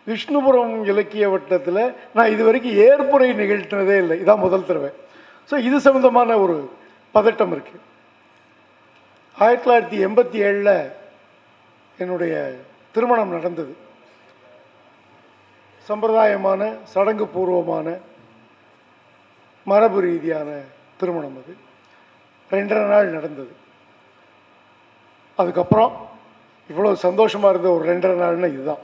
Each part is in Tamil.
விஷ்ணுபுரம் இலக்கிய வட்டத்தில் நான் இது வரைக்கும் ஏற்புரை நிகழ்த்தினதே இல்லை இதான் முதல் தடவை ஸோ இது சம்மந்தமான ஒரு பதட்டம் இருக்குது ஆயிரத்தி தொள்ளாயிரத்தி எண்பத்தி ஏழில் என்னுடைய திருமணம் நடந்தது சம்பிரதாயமான சடங்கு பூர்வமான மரபு ரீதியான திருமணம் அது ரெண்டரை நாள் நடந்தது அதுக்கப்புறம் இவ்வளோ சந்தோஷமாக இருந்த ஒரு ரெண்டரை நாள்னா இதுதான்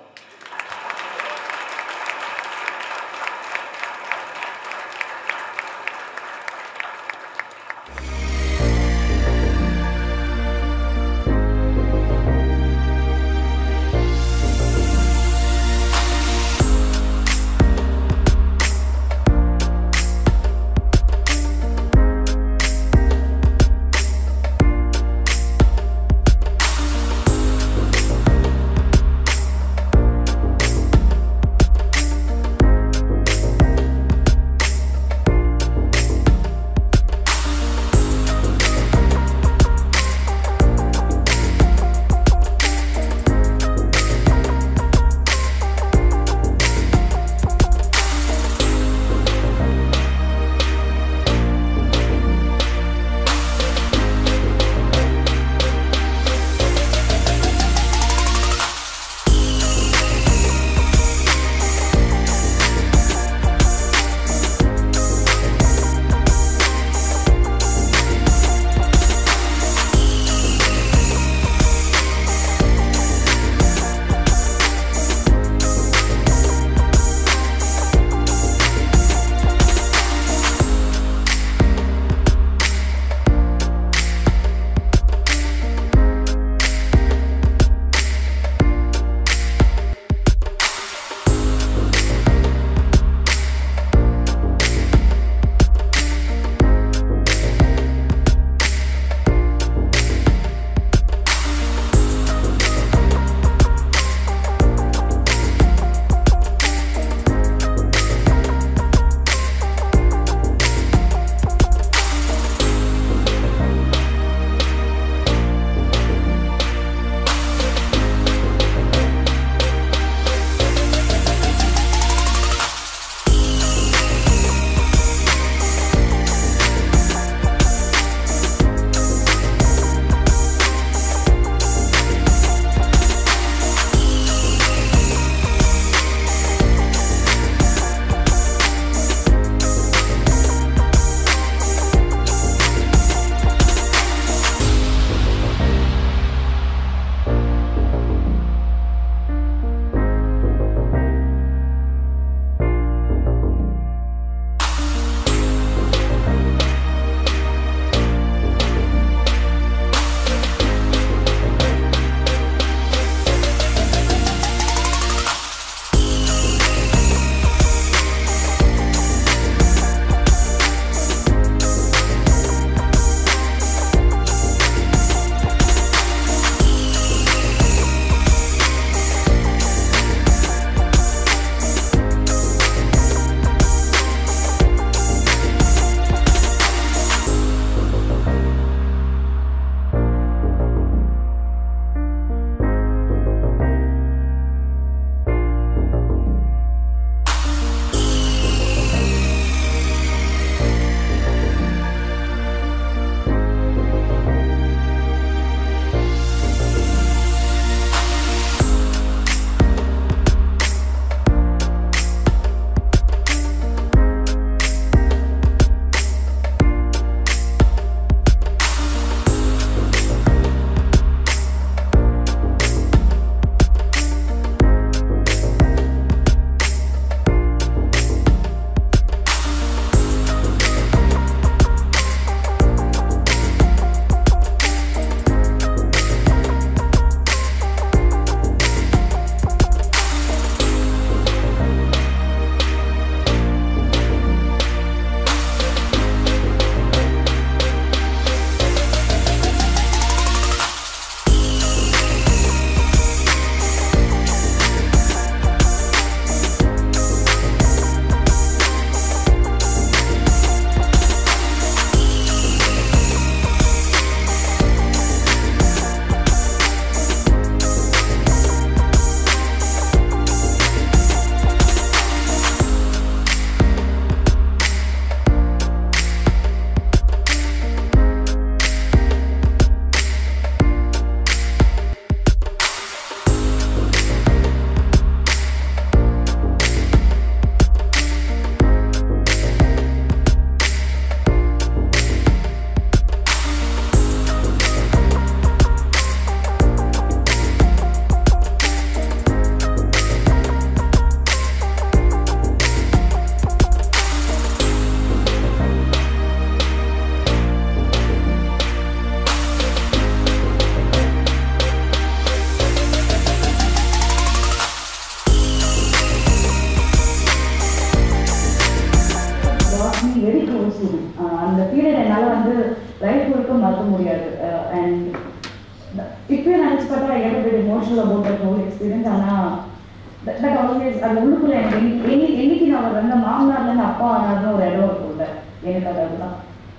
பீங் வெரி க்ளோஸ் டு அந்த பீரியட் என்னால் வந்து லைஃப் முழுக்க மறக்க முடியாது அண்ட் இப்பயும் நினச்சி பார்த்தா I get very emotional about that whole experience ஆனால் பட் ஆல்வேஸ் அது உள்ளுக்குள்ள எனக்கு என்னைக்கு என்னைக்கு- என்னைக்கு நான் அவர் வந்து மாமனார்லேருந்து அப்பா ஆனார்னு ஒரு இடம் இருக்கும்ல எனக்கு அது அதுதான்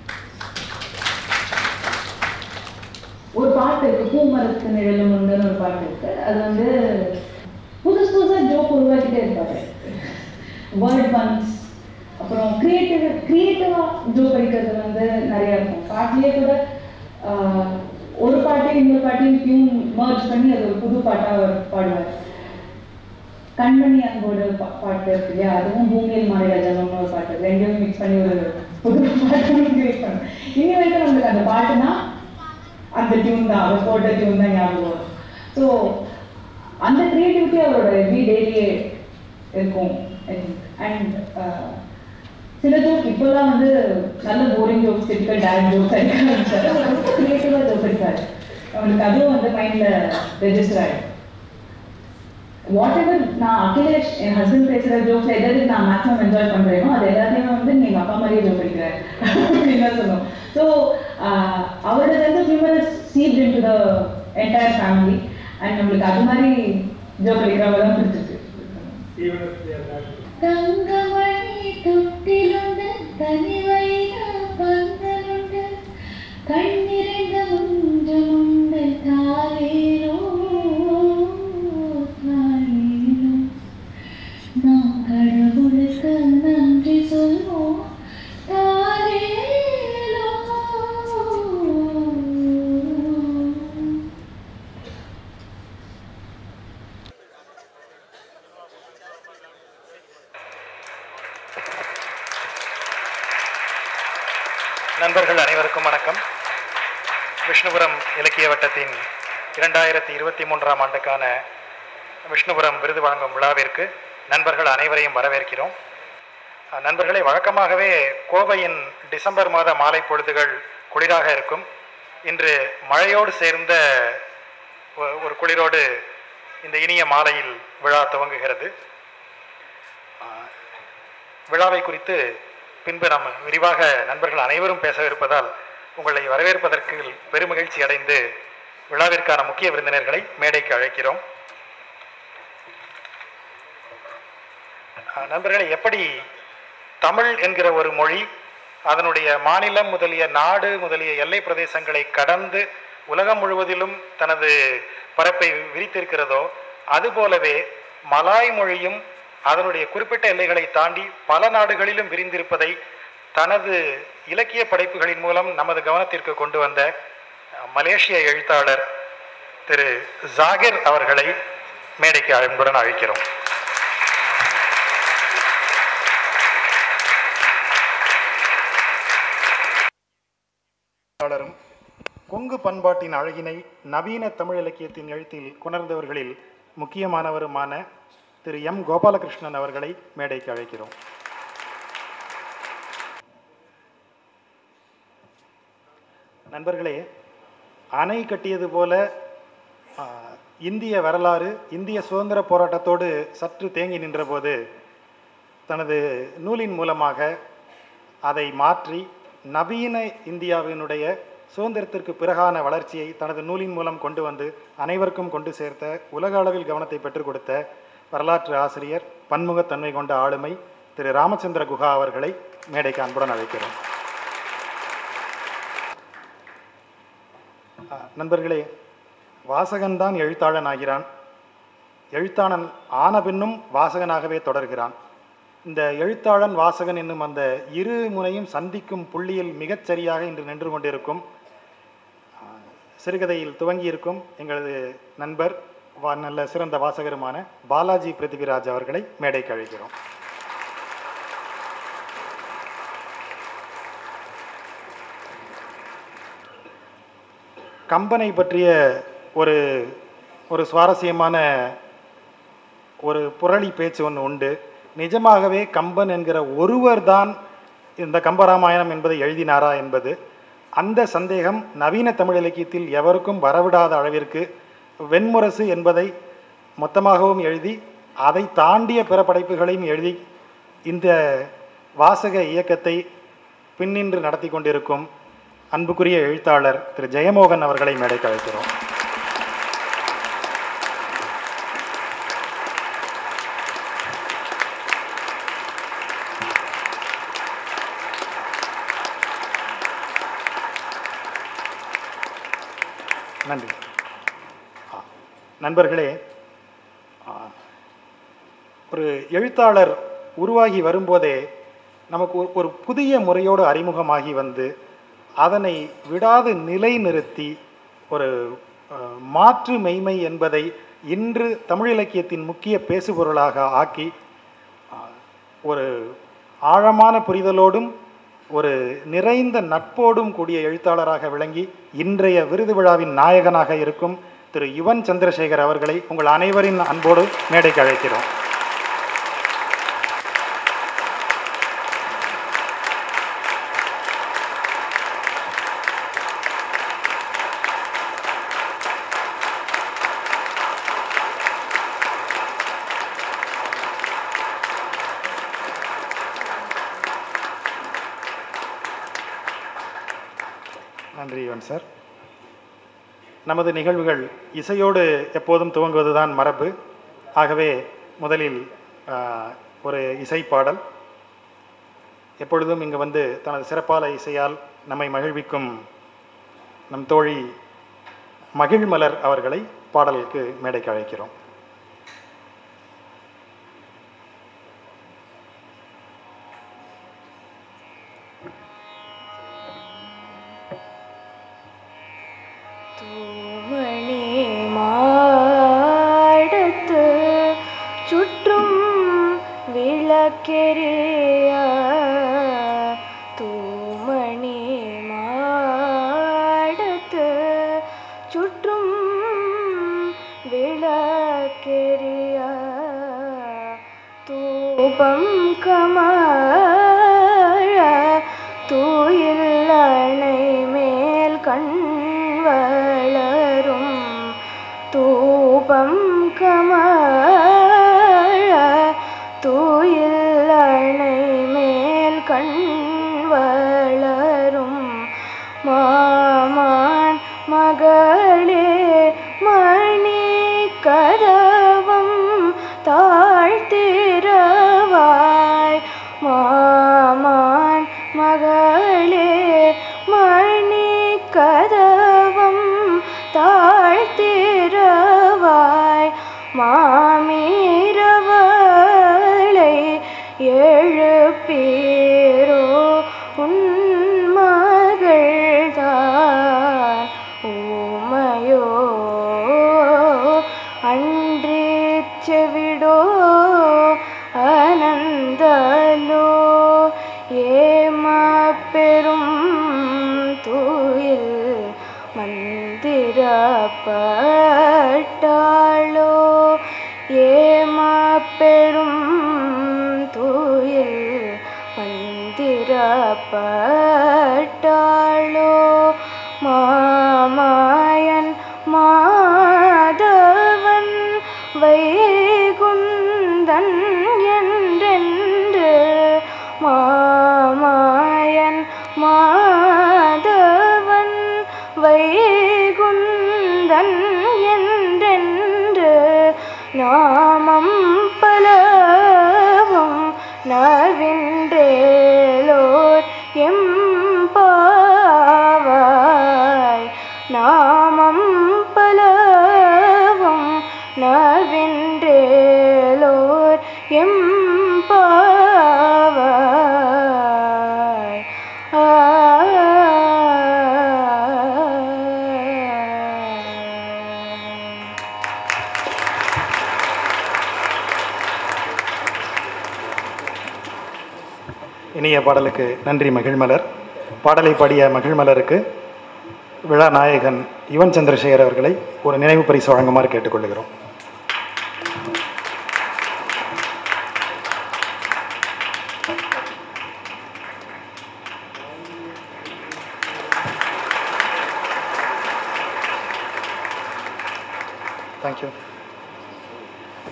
ஒரு பாட்டு இருக்கு பூமரத்து நிழலும் உண்டுன்னு ஒரு பாட்டு இருக்கு அது வந்து புதுசு புதுசா ஜோக் உருவாக்கிட்டே இருப்பாரு வேர்ல்ட் பன்ஸ் அப்புறம் கிரியேட்டிவ் கிரியேட்டிவா ஜோக் அடிக்கிறது வந்து நிறைய இருக்கும் பாட்டிலேயே கூட ஆஹ், ஒரு பாட்டையும் இன்னொரு பாட்டையும் டியூன் மர்ஜ் பண்ணி அது ஒரு புது பாட்டா அவர் பாடுவார் கண்மணி அன்போடு பா- பாட்டு இருக்கு இல்லையா அதுவும் பூமியில் மாநிலஜனம்னு ஒரு பாட்டு ரெண்டையும் மிக்ஸ் பண்ணி ஒரு புது பாட்டு கிரியேட் பண்ணும் இனி வரைக்கும் நம்மளுக்கு அந்த பாட்டுனா அந்த டியூன் தான் அவர் போட்ட டியூன் தான் ஞாபகம் வரும் ஸோ அந்த கிரியேட்டிவிட்டி அவரோட எவ்ரி டெய்லியே இருக்கும் அண்ட் சில ஜோக் இப்போலாம் வந்து நல்ல boring jokes typical direct jokes அடிக்க ஆரம்பிச்சாரு அவர் ரொம்ப கிரியேட்டிவாக ஜோக் அடிப்பாரு அவனுக்கு அதுவும் வந்து மைண்டில் ரெஜிஸ்டர் ஆகிடும் வாட் எவர் நான் அகிலேஷ் என் ஹஸ்பண்ட் பேசுகிற ஜோக்ஸ் எதாவது நான் மேக்ஸிமம் என்ஜாய் பண்ணுறேனோ அது எல்லாத்தையுமே வந்து நீ எங்கள் அப்பா மாதிரியே ஜோக் அடிக்கிறேன் அப்படின்னு தான் சொல்லுவோம் ஸோ அவரோட வந்து humour is seeped in to the entire family and நம்மளுக்கு அது மாதிரி ஜோக் அடிக்கிறவங்க தான் பிடிச்சிருக்கு தங்கமணி தொட்டிலுண்டு தனிவைன பந்தலுண்டு கண்ணிரண்ட முஞ்சமுண்டு தாரேரோ தாரேரோ நாம் கடவுளுக்கு நன்றி சொல்வோம் தாரேரோ நண்பர்கள் அனைவருக்கும் வணக்கம் விஷ்ணுபுரம் இலக்கிய வட்டத்தின் இரண்டாயிரத்தி இருபத்தி மூன்றாம் ஆண்டுக்கான விஷ்ணுபுரம் விருது வழங்கும் விழாவிற்கு நண்பர்கள் அனைவரையும் வரவேற்கிறோம் அஹ், நண்பர்களே வழக்கமாகவே கோவையின் டிசம்பர் மாத மாலை பொழுதுகள் குளிராக இருக்கும் இன்று மழையோடு சேர்ந்த ஒ- ஒரு குளிரோடு இந்த இனிய மாலையில் விழா துவங்குகிறது அஹ், விழாவை குறித்து பின்பு நாம் விரிவாக நண்பர்கள் அனைவரும் பேசவிருப்பதால் உங்களை வரவேற்பதற்கு பெருமகிழ்ச்சி அடைந்து விழாவிற்கான முக்கிய விருந்தினர்களை மேடைக்கு அழைக்கிறோம் அஹ் நண்பர்களே எப்படி தமிழ் என்கிற ஒரு மொழி அதனுடைய மாநிலம் முதலிய நாடு முதலிய எல்லை பிரதேசங்களை கடந்து உலகம் முழுவதிலும் தனது பரப்பை விரித்திருக்கிறதோ அதுபோலவே மலாய் மொழியும் அதனுடைய குறிப்பிட்ட எல்லைகளை தாண்டி பல நாடுகளிலும் விரிந்திருப்பதை தனது இலக்கிய படைப்புகளின் மூலம் நமது கவனத்திற்கு கொண்டு வந்த அஹ், மலேசிய எழுத்தாளர் திரு ஜாகிர் அவர்களை மேடைக்கு அன்புடன் அழைக்கிறோம் எழுத்தாளரும் கொங்கு பண்பாட்டின் அழகினை நவீன தமிழ் இலக்கியத்தின் எழுத்தில் கொணர்ந்தவர்களில் முக்கியமானவருமான திரு எம் கோபாலகிருஷ்ணன் அவர்களை மேடைக்கு அழைக்கிறோம் நண்பர்களே அணை கட்டியது போல ஆ, இந்திய வரலாறு இந்திய சுதந்திர போராட்டத்தோடு சற்று தேங்கி நின்றபோது தனது நூலின் மூலமாக அதை மாற்றி நவீன இந்தியாவினுடைய சுதந்திரத்திற்கு பிறகான வளர்ச்சியை தனது நூலின் மூலம் கொண்டு வந்து அனைவருக்கும் கொண்டு சேர்த்த உலக அளவில் கவனத்தை பெற்றுக் கொடுத்த வரலாற்று ஆசிரியர் பன்முகத்தன்மை கொண்ட ஆளுமை திரு ராமச்சந்திர குஹா அவர்களை மேடைக்கு அன்புடன் அழைக்கிறோம் அஹ், நண்பர்களே வாசகன்தான் எழுத்தாளன் ஆகிறான் எழுத்தாளன் ஆன பின்னும் வாசகனாகவே தொடர்கிறான் இந்த எழுத்தாளன் வாசகன் என்னும் அந்த இரு முனையும் சந்திக்கும் புள்ளியில் மிகச் சரியாக இன்று நின்று கொண்டிருக்கும் ஆஹ், சிறுகதையில் துவங்கியிருக்கும் எங்களது நண்பர் வா நல்ல சிறந்த வாசகருமான பாலாஜி பிருத்திவிராஜ் அவர்களை மேடைக்கு அழைக்கிறோம் கம்பனை பற்றிய ஒரு ஒரு சுவாரஸ்யமான ஒரு புரளி பேச்சு ஒன்று உண்டு நிஜமாகவே கம்பன் என்கிற ஒருவர் தான் இந்த கம்பராமாயணம் என்பதை எழுதினாரா என்பது அந்த சந்தேகம் நவீன தமிழ் இலக்கியத்தில் எவருக்கும் வரவிடாத அளவிற்கு வெண்முரசு என்பதை மொத்தமாகவும் எழுதி அதை தாண்டிய பிற படைப்புகளையும் எழுதி இந்த வாசக இயக்கத்தை பின்னின்று நடத்தி கொண்டிருக்கும் அன்புக்குரிய எழுத்தாளர் திரு ஜெயமோகன் அவர்களை மேடைக்கு அழைக்கிறோம் நன்றி ஆ, நண்பர்களே ஆ, ஒரு எழுத்தாளர் உருவாகி வரும்போதே நமக்கு ஒரு- ஒரு புதிய முறையோடு அறிமுகமாகி வந்து அதனை விடாது நிலைநிறுத்தி ஒரு அஹ், மாற்று மெய்மை என்பதை இன்று தமிழ் இலக்கியத்தின் முக்கிய பேசுபொருளாக ஆக்கி அஹ், ஒரு ஆழமான புரிதலோடும் ஒரு நிறைந்த நட்போடும் கூடிய எழுத்தாளராக விளங்கி இன்றைய விருது விழாவின் நாயகனாக இருக்கும் திரு யுவன் சந்திரசேகர் அவர்களை உங்கள் அனைவரின் அன்போடு மேடைக்கு அழைக்கிறோம் நன்றி யுவன் சார் நமது நிகழ்வுகள் இசையோடு எப்போதும் துவங்குவதுதான் மரபு ஆகவே முதலில் ஆஹ், ஒரு இசை பாடல் எப்பொழுதும் இங்கு வந்து தனது சிறப்பான இசையால் நம்மை மகிழ்விக்கும் நம் தோழி மகிழ்மலர் அவர்களை பாடலுக்கு மேடைக்கு அழைக்கிறோம் தூமணி மாடத்து சுற்றும் விளக்கெரிய தூமணி மாடத்து சுற்றும் விளக்கெரிய தூபம் கமழ தூயில் அணை மேல் கண் வளரும் தூபம் கமழ தூயில் அணை மேல் கண் வளரும் மாமான் மகளே மணி கதவம் தாழ்த்திரவாய் மாமான் மகளே மணி கதவம் தாழ்த்திரவாய் மாமீரவளை எழுப்பீரோ உன் மகள்தான் ஊமையோ அன்றி செவிடோ அனந்தலோ ஏம பெரும் தூயில் மந்திரப்பட்டாளோ ஏம பெரும் தூயில் மந்திரப்பட்டாளோ மாமாயன் மாதவன் வைகுந்தன் என்றென்று மாமாயன் மாதவன் வைகுந்தன் என்றென்று நாமம் பலவும் நவின்றேலோர் எம்பாவாய் நாமம் பலவும் நவின்றேலோர் எம்பாவாய் ஆ இனிய பாடலுக்கு நன்றி மகிழ்மலர் பாடலை பாடிய மகிழ்மலருக்கு விழா நாயகன் யுவன் சந்திரசேகர் அவர்களை ஒரு நினைவு பரிசு வழங்குமாறு கேட்டுக்கொள்கிறோம் தேங்க்யூ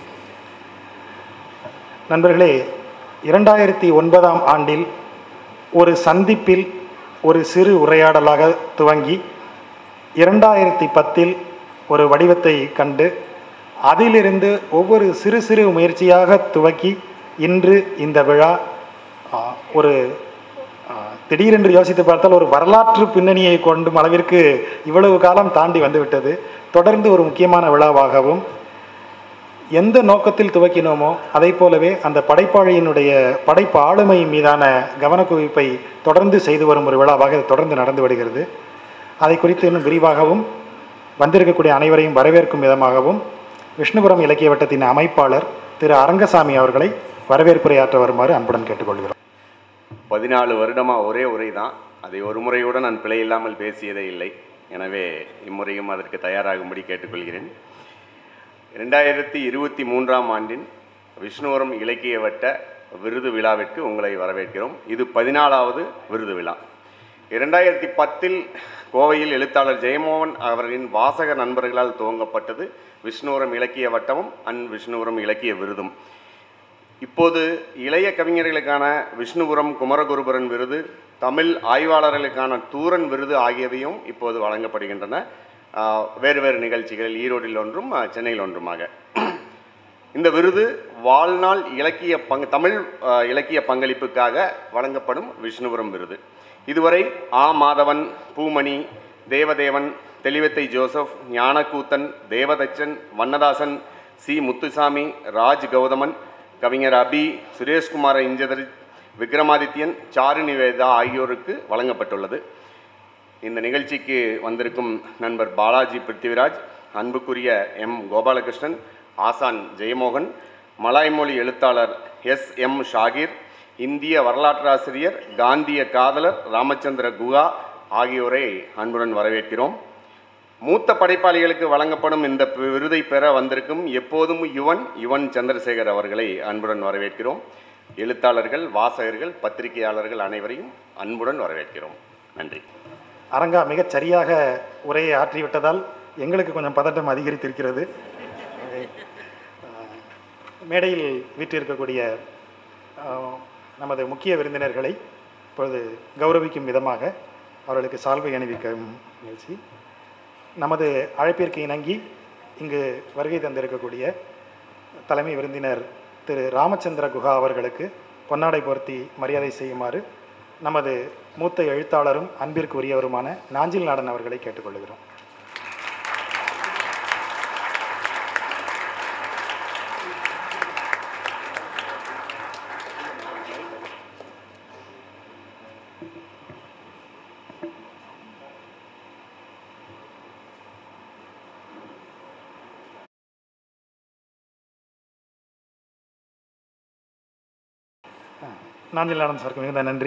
நண்பர்களே இரண்டாயிரத்தி ஒன்பதாம் ஆண்டில் ஒரு சந்திப்பில் ஒரு சிறு உரையாடலாக துவங்கி இரண்டாயிரத்தி பத்தில் ஒரு வடிவத்தை கண்டு அதிலிருந்து ஒவ்வொரு சிறு சிறு முயற்சியாக துவக்கி இன்று இந்த விழா ஆ, ஒரு ஆ, திடீரென்று யோசித்து பார்த்தால் ஒரு வரலாற்று பின்னணியை கொண்டும் அளவிற்கு இவ்வளவு காலம் தாண்டி வந்துவிட்டது தொடர்ந்து ஒரு முக்கியமான விழாவாகவும் எந்த நோக்கத்தில் துவக்கினோமோ அதை போலவே அந்த படைப்பாளியினுடைய படைப்பு ஆளுமை மீதான கவனக்குவிப்பை தொடர்ந்து செய்து வரும் ஒரு விழாவாக இது தொடர்ந்து நடந்து வருகிறது அதை குறித்து இன்னும் விரிவாகவும் வந்திருக்கக்கூடிய அனைவரையும் வரவேற்கும் விதமாகவும் விஷ்ணுபுரம் இலக்கிய வட்டத்தின் அமைப்பாளர் திரு அரங்கசாமி அவர்களை வரவேற்புரையாற்ற வருமாறு அன்புடன் கேட்டுக்கொள்கிறோம் பதினாலு வருடமாக ஒரே உரை தான் அதை ஒரு முறையோடு நான் பிழை இல்லாமல் பேசியதே இல்லை எனவே இம்முறையும் அதற்கு தயாராகும்படி கேட்டுக்கொள்கிறேன் ரெண்டாயிரத்தி இருபத்தி மூன்றாம் ஆண்டின் விஷ்ணுவரம் இலக்கிய வட்ட விருது விழாவிற்கு உங்களை வரவேற்கிறோம் இது பதினாலாவது விருது விழா இரண்டாயிரத்தி பத்தில் கோவையில் எழுத்தாளர் ஜெயமோகன் அவர்களின் வாசக நண்பர்களால் துவங்கப்பட்டது விஷ்ணுவரம் இலக்கிய வட்டமும் அண்ட் விஷ்ணுவரம் இலக்கிய விருதும் இப்போது இளைய கவிஞர்களுக்கான விஷ்ணுபுரம் குமரகுருபரன் விருது தமிழ் ஆய்வாளர்களுக்கான தூரன் விருது ஆகியவையும் இப்போது வழங்கப்படுகின்றன ஆஹ், வேறு வேறு நிகழ்ச்சிகள் ஈரோடில் ஒன்றும் ஆஹ், சென்னையில் ஒன்றுமாக இந்த விருது வாழ்நாள் இலக்கிய பங்கு தமிழ் ஆஹ், இலக்கிய பங்களிப்புக்காக வழங்கப்படும் விஷ்ணுபுரம் விருது இதுவரை ஆ மாதவன் பூமணி தேவதேவன் தெளிவத்தை ஜோசப் ஞானக்கூத்தன் தேவதச்சன் வண்ணதாசன் சி முத்துசாமி ராஜ் கௌதமன் கவிஞர் அபி சுரேஷ்குமார இஞ்சதர் விக்ரமாதித்யன் சாரு நிவேதா ஆகியோருக்கு வழங்கப்பட்டுள்ளது இந்த நிகழ்ச்சிக்கு வந்திருக்கும் நண்பர் பாலாஜி பிருத்திவிராஜ் அன்புக்குரிய எம் கோபாலகிருஷ்ணன் ஆசான் ஜெயமோகன் மலாய்மொழி எழுத்தாளர் எஸ் எம் ஷாகிர் இந்திய வரலாற்றாசிரியர் காந்திய காதலர் ராமச்சந்திர குஹா ஆகியோரை அன்புடன் வரவேற்கிறோம் மூத்த படைப்பாளிகளுக்கு வழங்கப்படும் இந்த பி- விருதை பெற வந்திருக்கும் எப்போதும் யுவன் யுவன் சந்திரசேகர் அவர்களை அன்புடன் வரவேற்கிறோம் எழுத்தாளர்கள் வாசகர்கள் பத்திரிகையாளர்கள் அனைவரையும் அன்புடன் வரவேற்கிறோம் நன்றி அரங்கா மிகச் சரியாக உரையை ஆற்றிவிட்டதால் எங்களுக்கு கொஞ்சம் பதட்டம் அதிகரித்திருக்கிறது அஹ், மேடையில் வீற்றிருக்கக்கூடிய அஹ், நமது முக்கிய விருந்தினர்களை இப்பொழுது கௌரவிக்கும் விதமாக அவர்களுக்கு சால்வை அணிவிக்கும் நிகழ்ச்சி நமது அழைப்பிற்கு இணங்கி இங்கு வருகை தந்திருக்கக்கூடிய தலைமை விருந்தினர் திரு ராமச்சந்திர குஹா அவர்களுக்கு பொன்னாடை போர்த்தி மரியாதை செய்யுமாறு நமது மூத்த எழுத்தாளரும் அன்பிற்கு உரியவருமான நாஞ்சில் நாடன் அவர்களை கேட்டுக்கொள்கிறோம் நாஞ்சில் நாடன் சாருக்கு மிகுந்த நன்றி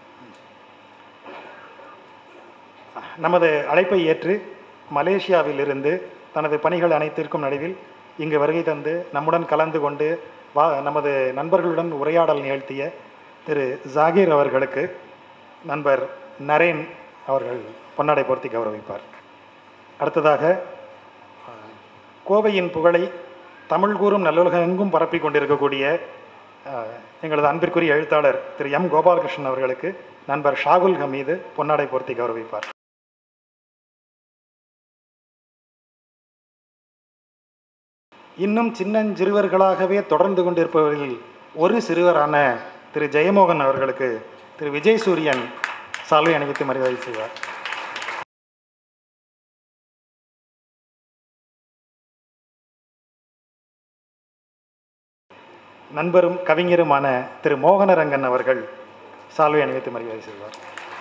நமது அழைப்பை ஏற்று மலேசியாவிலிருந்து தனது பணிகள் அனைத்திற்கும் நடுவில் இங்கு வருகை தந்து நம்முடன் கலந்து கொண்டு வா நமது நண்பர்களுடன் உரையாடல் நிகழ்த்திய திரு ஜாகீர் அவர்களுக்கு நண்பர் நரேன் அவர்கள் பொன்னாடை போர்த்தி கௌரவிப்பார் அடுத்ததாக அஹ், கோவையின் புகழை தமிழ் கூறும் நல்லுலகம் எங்கும் பரப்பிக் கொண்டிருக்கக்கூடிய அஹ், எங்களது அன்பிற்குரிய எழுத்தாளர் திரு எம் கோபாலகிருஷ்ணன் அவர்களுக்கு நண்பர் ஷாகுல் ஹமீது பொன்னாடை போர்த்தி கௌரவிப்பார் இன்னும் சின்னஞ்சிறுவர்களாகவே தொடர்ந்து கொண்டிருப்பவர்களில் ஒரு சிறுவரான திரு ஜெயமோகன் அவர்களுக்கு திரு விஜய் சூரியன் சால்வை அணிவித்து மரியாதை செய்வார் நண்பரும் கவிஞருமான திரு மோகனரங்கன் அவர்கள் சால்வை அணிவித்து மரியாதை செய்வார்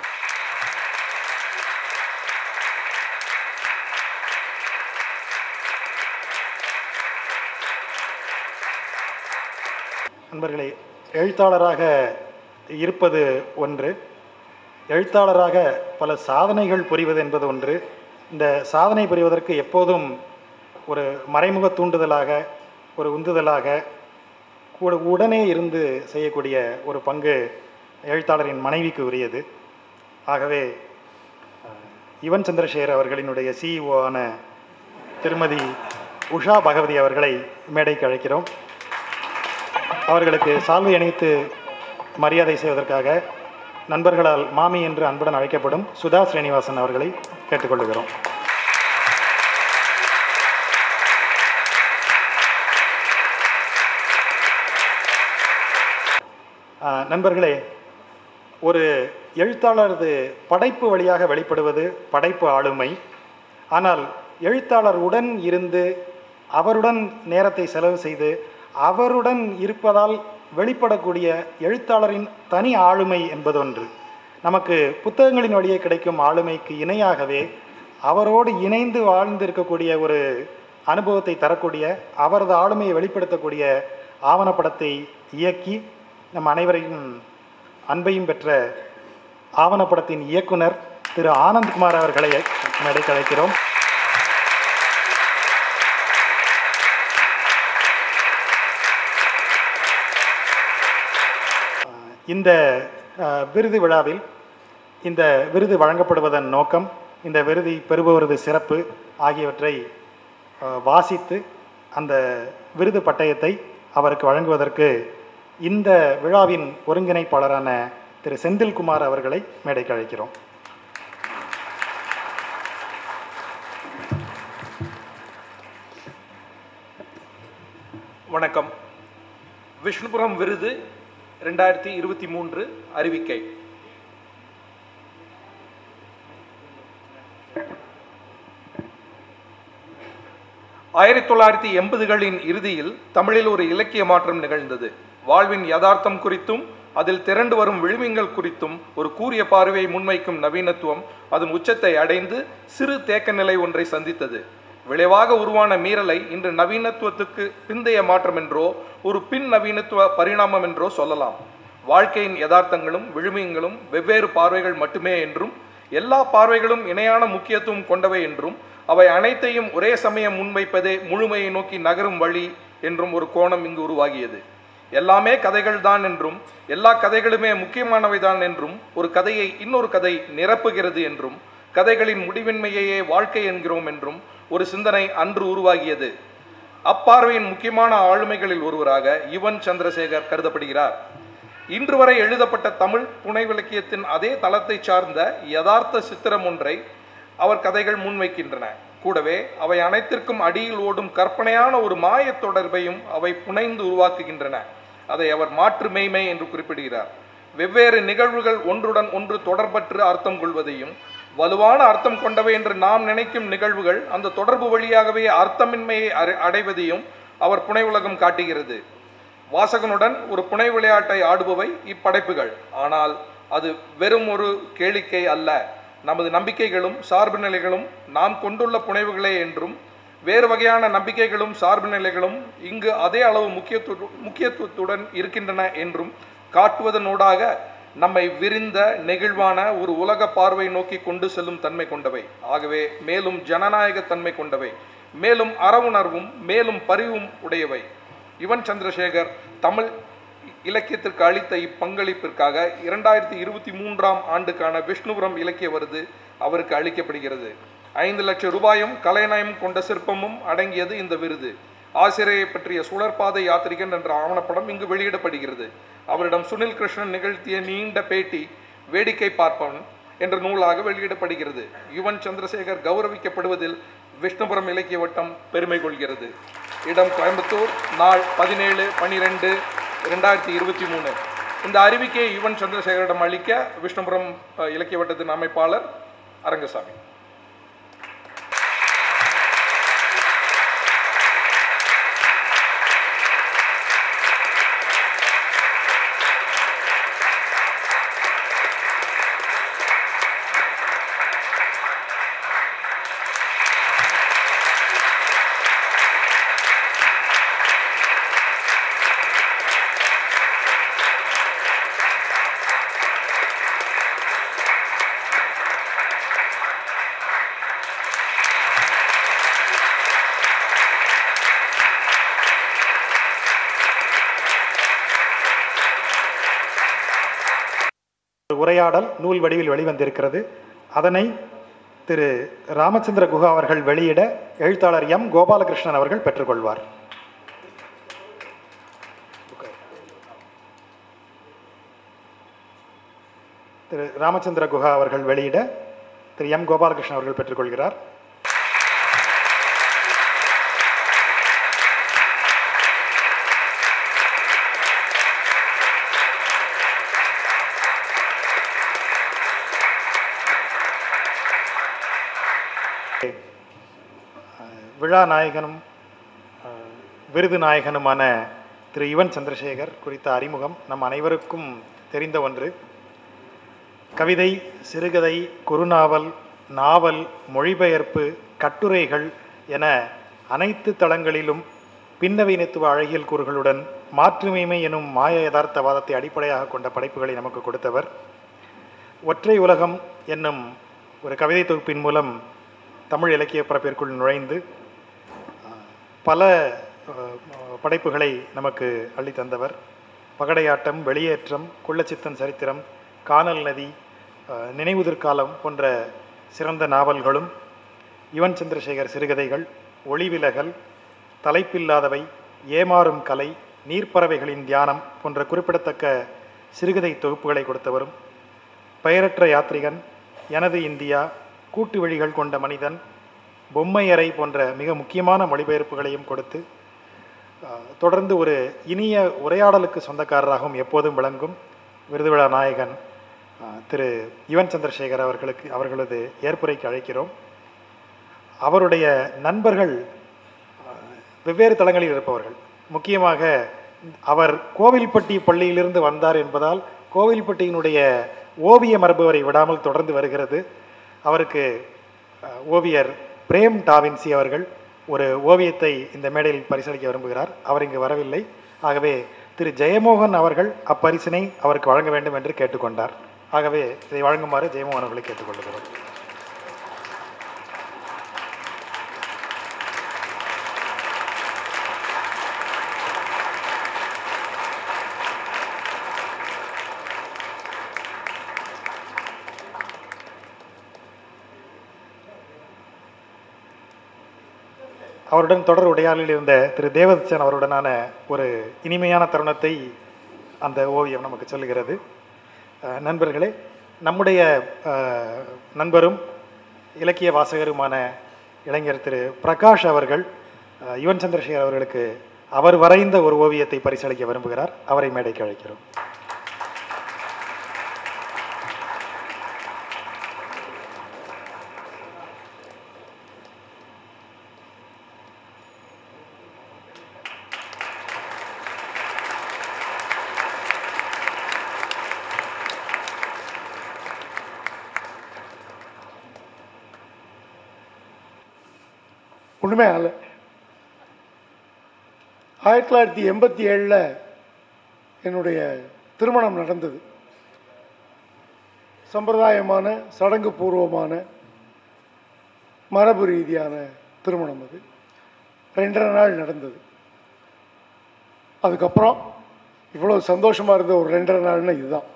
நண்பர்களே எழுத்தாளராக இருப்பது ஒன்று எழுத்தாளராக பல சாதனைகள் புரிவது என்பது ஒன்று இந்த சாதனை புரிவதற்கு எப்போதும் ஒரு மறைமுக தூண்டுதலாக ஒரு உந்துதலாக கூட உடனே இருந்து செய்யக்கூடிய ஒரு பங்கு எழுத்தாளரின் மனைவிக்கு உரியது ஆகவே அஹ், யுவன் சந்திரசேகர் அவர்களினுடைய சிஇஓ ஆன திருமதி உஷா பகவதி அவர்களை மேடைக்கு அழைக்கிறோம் அவர்களுக்கு சால்வை அணிவித்து மரியாதை செய்வதற்காக நண்பர்களால் மாமி என்று அன்புடன் அழைக்கப்படும் சுதா ஸ்ரீனிவாசன் அவர்களை கேட்டுக்கொள்கிறோம் ஆஹ் நண்பர்களே ஒரு எழுத்தாளரது படைப்பு வழியாக வெளிப்படுவது படைப்பு ஆளுமை ஆனால் எழுத்தாளர் உடன் இருந்து அவருடன் நேரத்தை செலவு செய்து அவருடன் இருப்பதால் வெளிப்படக்கூடிய எழுத்தாளரின் தனி ஆளுமை என்பதொன்று நமக்கு புத்தகங்களின் வழியே கிடைக்கும் ஆளுமைக்கு இணையாகவே அவரோடு இணைந்து வாழ்ந்திருக்கக்கூடிய ஒரு அனுபவத்தை தரக்கூடிய அவரது ஆளுமையை வெளிப்படுத்தக்கூடிய ஆவணப்படத்தை இயக்கி நம் அனைவரையும் அன்பையும் பெற்ற ஆவணப்படத்தின் இயக்குனர் திரு ஆனந்த்குமார் அவர்களை மேடைக்கு அழைக்கிறோம் இந்த அஹ், விருது விழாவில் இந்த விருது வழங்கப்படுவதன் நோக்கம் இந்த விருதை பெறுபவரது சிறப்பு ஆகியவற்றை அஹ், வாசித்து அந்த விருது பட்டயத்தை அவருக்கு வழங்குவதற்கு இந்த விழாவின் ஒருங்கிணைப்பாளரான திரு செந்தில்குமார் அவர்களை மேடைக்கு அழைக்கிறோம் வணக்கம் விஷ்ணுபுரம் விருது ரெண்டாயிரத்தி இருபத்தி மூன்று அறிவிக்கை ஆயிரத்தி தொள்ளாயிரத்தி எண்பதுகளின் இறுதியில் தமிழில் ஒரு இலக்கிய மாற்றம் நிகழ்ந்தது வாழ்வின் யதார்த்தம் குறித்தும் அதில் திரண்டு வரும் விழுமியங்கள் குறித்தும் ஒரு கூரிய பார்வையை முன்வைக்கும் நவீனத்துவம் அதன் உச்சத்தை அடைந்து சிறு தேக்க நிலை ஒன்றை சந்தித்தது விளைவாக உருவான மீறலை இன்று நவீனத்துவத்துக்கு பிந்தைய மாற்றம் என்றோ ஒரு பின் நவீனத்துவ பரிணாமம் என்றோ சொல்லலாம் வாழ்க்கையின் யதார்த்தங்களும் விழுமியங்களும் வெவ்வேறு பார்வைகள் மட்டுமே என்றும் எல்லா பார்வைகளும் இணையான முக்கியத்துவம் கொண்டவை என்றும் அவை அனைத்தையும் ஒரே சமயம் முன்வைப்பதே முழுமையை நோக்கி நகரும் வழி என்றும் ஒரு கோணம் இங்கு உருவாகியது எல்லாமே கதைகள் தான் என்றும் எல்லா கதைகளுமே முக்கியமானவை தான் என்றும் ஒரு கதையை இன்னொரு கதை நிரப்புகிறது என்றும் கதைகளின் முடிவின்மையையே வாழ்க்கை என்கிறோம் என்றும் ஒரு சிந்தனை அன்று உருவாகியது அப்பார்வையின் முக்கியமான ஆளுமைகளில் ஒருவராக யுவன் சந்திரசேகர் கருதப்படுகிறார் இன்று வரை எழுதப்பட்ட தமிழ் புனைவிலக்கியத்தின் அதே தளத்தை சார்ந்த யதார்த்த சித்திரம் ஒன்றை அவர் கதைகள் முன்வைக்கின்றன கூடவே அவை அனைத்திற்கும் அடியில் ஓடும் கற்பனையான ஒரு மாயத் தொடர்பையும் அவை புனைந்து உருவாக்குகின்றன அதை அவர் மாற்று மெய்மை என்று குறிப்பிடுகிறார் வெவ்வேறு நிகழ்வுகள் ஒன்றுடன் ஒன்று தொடர்பற்று அர்த்தம் கொள்வதையும் வலுவான அர்த்தம் கொண்டவை என்று நாம் நினைக்கும் நிகழ்வுகள் அந்த தொடர்பு வழியாகவே அர்த்தமின்மையை அடை- அடைவதையும் அவர் புனைவுலகம் காட்டுகிறது வாசகனுடன் ஒரு புனை விளையாட்டை ஆடுபவை இப்படைப்புகள் ஆனால் அது வெறும் ஒரு கேளிக்கை அல்ல நமது நம்பிக்கைகளும் சார்பு நிலைகளும் நாம் கொண்டுள்ள புனைவுகளே என்றும் வேறு வகையான நம்பிக்கைகளும் சார்பு நிலைகளும் இங்கு அதே அளவு முக்கியத்துவ முக்கியத்துவத்துடன் இருக்கின்றன என்றும் காட்டுவதனூடாக நம்மை விரிந்த நெகிழ்வான ஒரு உலக பார்வை நோக்கி கொண்டு செல்லும் தன்மை கொண்டவை ஆகவே மேலும் ஜனநாயக தன்மை கொண்டவை மேலும் அறவுணர்வும் மேலும் பரிவும் உடையவை யுவன் சந்திரசேகர் தமிழ் இலக்கியத்திற்கு அளித்த இப்பங்களிப்பிற்காக இரண்டாயிரத்தி இருபத்தி மூன்றாம் ஆண்டுக்கான விஷ்ணுபுரம் இலக்கிய விருது அவருக்கு அளிக்கப்படுகிறது ஐந்து லட்சம் ரூபாயும் கலைநயம் கொண்ட சிற்பமும் அடங்கியது இந்த விருது ஆசிரியை பற்றிய சுழற்பாதை யாத்திரிகன் என்ற ஆவணப்படம் இங்கு வெளியிடப்படுகிறது அவரிடம் சுனில் கிருஷ்ணன் நிகழ்த்திய நீண்ட பேட்டி வேடிக்கை பார்ப்பவன் என்ற நூலாக வெளியிடப்படுகிறது யுவன் சந்திரசேகர் கௌரவிக்கப்படுவதில் விஷ்ணுபுரம் இலக்கிய வட்டம் பெருமை கொள்கிறது இடம் கோயம்புத்தூர் நாள் பதினேழு பனிரெண்டு ரெண்டாயிரத்தி இருபத்தி மூணு இந்த அறிவிக்கையை யுவன் சந்திரசேகரிடம் அளிக்க விஷ்ணுபுரம் அஹ், இலக்கிய வட்டத்தின் அமைப்பாளர் அரங்கசாமி ஒரு உரையாடல் நூல் வடிவில் வெளிவந்திருக்கிறது அதனை திரு ராமச்சந்திர குஹா அவர்கள் வெளியிட எழுத்தாளர் எம் கோபாலகிருஷ்ணன் அவர்கள் பெற்றுக்கொள்வார் திரு ராமச்சந்திர குஹா அவர்கள் வெளியிட திரு எம் கோபாலகிருஷ்ணன் அவர்கள் பெற்றுக்கொள்கிறார் விழா நாயகனும் அஹ், விருது நாயகனுமான திரு யுவன் சந்திரசேகர் குறித்த அறிமுகம் நம் அனைவருக்கும் தெரிந்த ஒன்று கவிதை சிறுகதை குறுநாவல் நாவல் மொழிபெயர்ப்பு கட்டுரைகள் என அனைத்து தளங்களிலும் பின்னவீனத்துவ அழகியல் கூறுகளுடன் மாற்றுமைமை எனும் மாய யதார்த்தவாதத்தை அடிப்படையாக கொண்ட படைப்புகளை நமக்கு கொடுத்தவர் ஒற்றை உலகம் என்னும் ஒரு கவிதை தொகுப்பின் மூலம் தமிழ் இலக்கிய பரப்பிற்குள் நுழைந்து அஹ், பல அஹ், படைப்புகளை நமக்கு அள்ளி தந்தவர் பகடையாட்டம் வெளியேற்றம் குள்ளச்சித்தன் சரித்திரம் கானல் நதி அஹ், நினைவுதிர்காலம் போன்ற சிறந்த நாவல்களும் யுவன் சந்திரசேகர் சிறுகதைகள் ஒளிவிலகல் தலைப்பில்லாதவை ஏமாறும் கலை நீர்ப்பறவைகளின் தியானம் போன்ற குறிப்பிடத்தக்க சிறுகதை தொகுப்புகளை கொடுத்தவரும் பெயரற்ற யாத்ரிகன் எனது இந்தியா கூட்டு வழிகள் கொண்ட மனிதன் பொம்மையறை போன்ற மிக முக்கியமான மொழிபெயர்ப்புகளையும் கொடுத்து அஹ், தொடர்ந்து ஒரு இனிய உரையாடலுக்கு சொந்தக்காரராகவும் எப்போதும் விளங்கும் விருது விழா நாயகன் அஹ், திரு யுவன் சந்திரசேகர் அவர்களுக்கு அவர்களது ஏற்புரைக்கு அழைக்கிறோம் அவருடைய நண்பர்கள் அஹ், வெவ்வேறு தளங்களில் இருப்பவர்கள் முக்கியமாக அவர் கோவில்பட்டி பள்ளியிலிருந்து வந்தார் என்பதால் கோவில்பட்டியினுடைய ஓவிய மரபு அவரை விடாமல் தொடர்ந்து வருகிறது அவருக்கு அஹ், ஓவியர் பிரேம் டாவின்சி அவர்கள் ஒரு ஓவியத்தை இந்த மேடையில் பரிசளிக்க விரும்புகிறார் அவர் இங்கு வரவில்லை ஆகவே திரு ஜெயமோகன் அவர்கள் அப்பரிசினை அவருக்கு வழங்க வேண்டும் என்று கேட்டுக்கொண்டார் ஆகவே இதை வழங்குமாறு ஜெயமோகன் அவர்களை கேட்டுக்கொள்கிறோம் அவருடன் தொடர் உரையாடலில் இருந்த திரு தேவதச்சன் அவருடனான ஒரு இனிமையான தருணத்தை அந்த ஓவியம் நமக்கு சொல்லுகிறது அஹ், நண்பர்களே நம்முடைய அஹ், நண்பரும் இலக்கிய வாசகருமான இளைஞர் திரு பிரகாஷ் அவர்கள் அஹ், யுவன் சந்திரசேகர் அவர்களுக்கு அவர் வரைந்த ஒரு ஓவியத்தை பரிசளிக்க விரும்புகிறார் அவரை மேடைக்கு அழைக்கிறோம் ஒன்றுமே ஆகலை ஆயிரத்தி தொள்ளாயிரத்தி எண்பத்தி ஏழில் என்னுடைய திருமணம் நடந்தது சம்பிரதாயமான சடங்கு பூர்வமான மரபு ரீதியான திருமணம் அது ரெண்டரை நாள் நடந்தது அதுக்கப்புறம் இவ்வளோ சந்தோஷமாக இருந்த ஒரு ரெண்டரை நாள்னா இதுதான்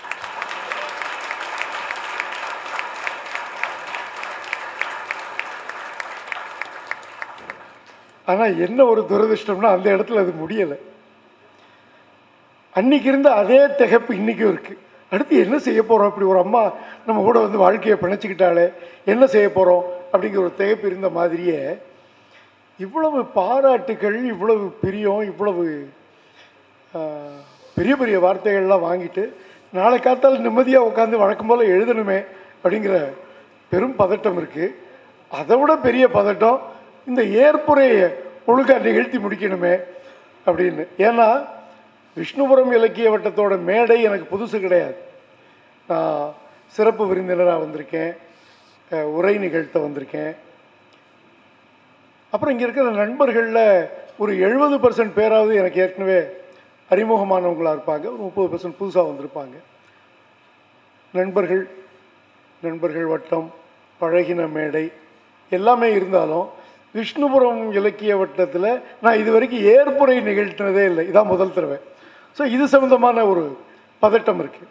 ஆனால் என்ன ஒரு துரதிர்ஷ்டம்னா அந்த இடத்துல அது முடியலை அன்னைக்கு இருந்த அதே திகைப்பு இன்னைக்கும் இருக்கு அடுத்து என்ன செய்ய போறோம் இப்படி ஒரு அம்மா நம்ம கூட வந்து வாழ்க்கையை பிணைச்சிக்கிட்டாலே என்ன செய்ய போறோம் அப்படிங்கிற ஒரு திகைப்பு இருந்த மாதிரியே இவ்வளவு பாராட்டுகள் இவ்வளவு பிரியம் இவ்வளவு ஆஹ், பெரிய பெரிய வார்த்தைகள்லாம் வாங்கிட்டு நாளை காத்தால் நிம்மதியாக உட்காந்து வழக்கம் போல் எழுதணுமே அப்படிங்கிற பெரும் பதட்டம் இருக்கு அதை விட பெரிய பதட்டம் இந்த ஏற்புரையை ஒழுங்காக நிகழ்த்தி முடிக்கணுமே அப்படின்னு ஏன்னா விஷ்ணுபுரம் இலக்கிய வட்டத்தோட மேடை எனக்கு புதுசு கிடையாது நான் சிறப்பு விருந்தினராக வந்திருக்கேன் அஹ், உரை நிகழ்த்த வந்திருக்கேன் அப்புறம் இங்கே இருக்கிற நண்பர்களில் ஒரு எழுபது பர்சன்ட் பேராவது எனக்கு ஏற்கனவே அறிமுகமானவங்களாக இருப்பாங்க ஒரு முப்பது பர்சன்ட் புதுசாக வந்திருப்பாங்க நண்பர்கள் நண்பர்கள் வட்டம் பழகின மேடை எல்லாமே இருந்தாலும் விஷ்ணுபுரம் இலக்கிய வட்டத்தில் நான் இது வரைக்கும் ஏற்புரை நிகழ்த்தினதே இல்லை இதான் முதல் தடவை ஸோ இது சம்மந்தமான ஒரு பதட்டம் இருக்குது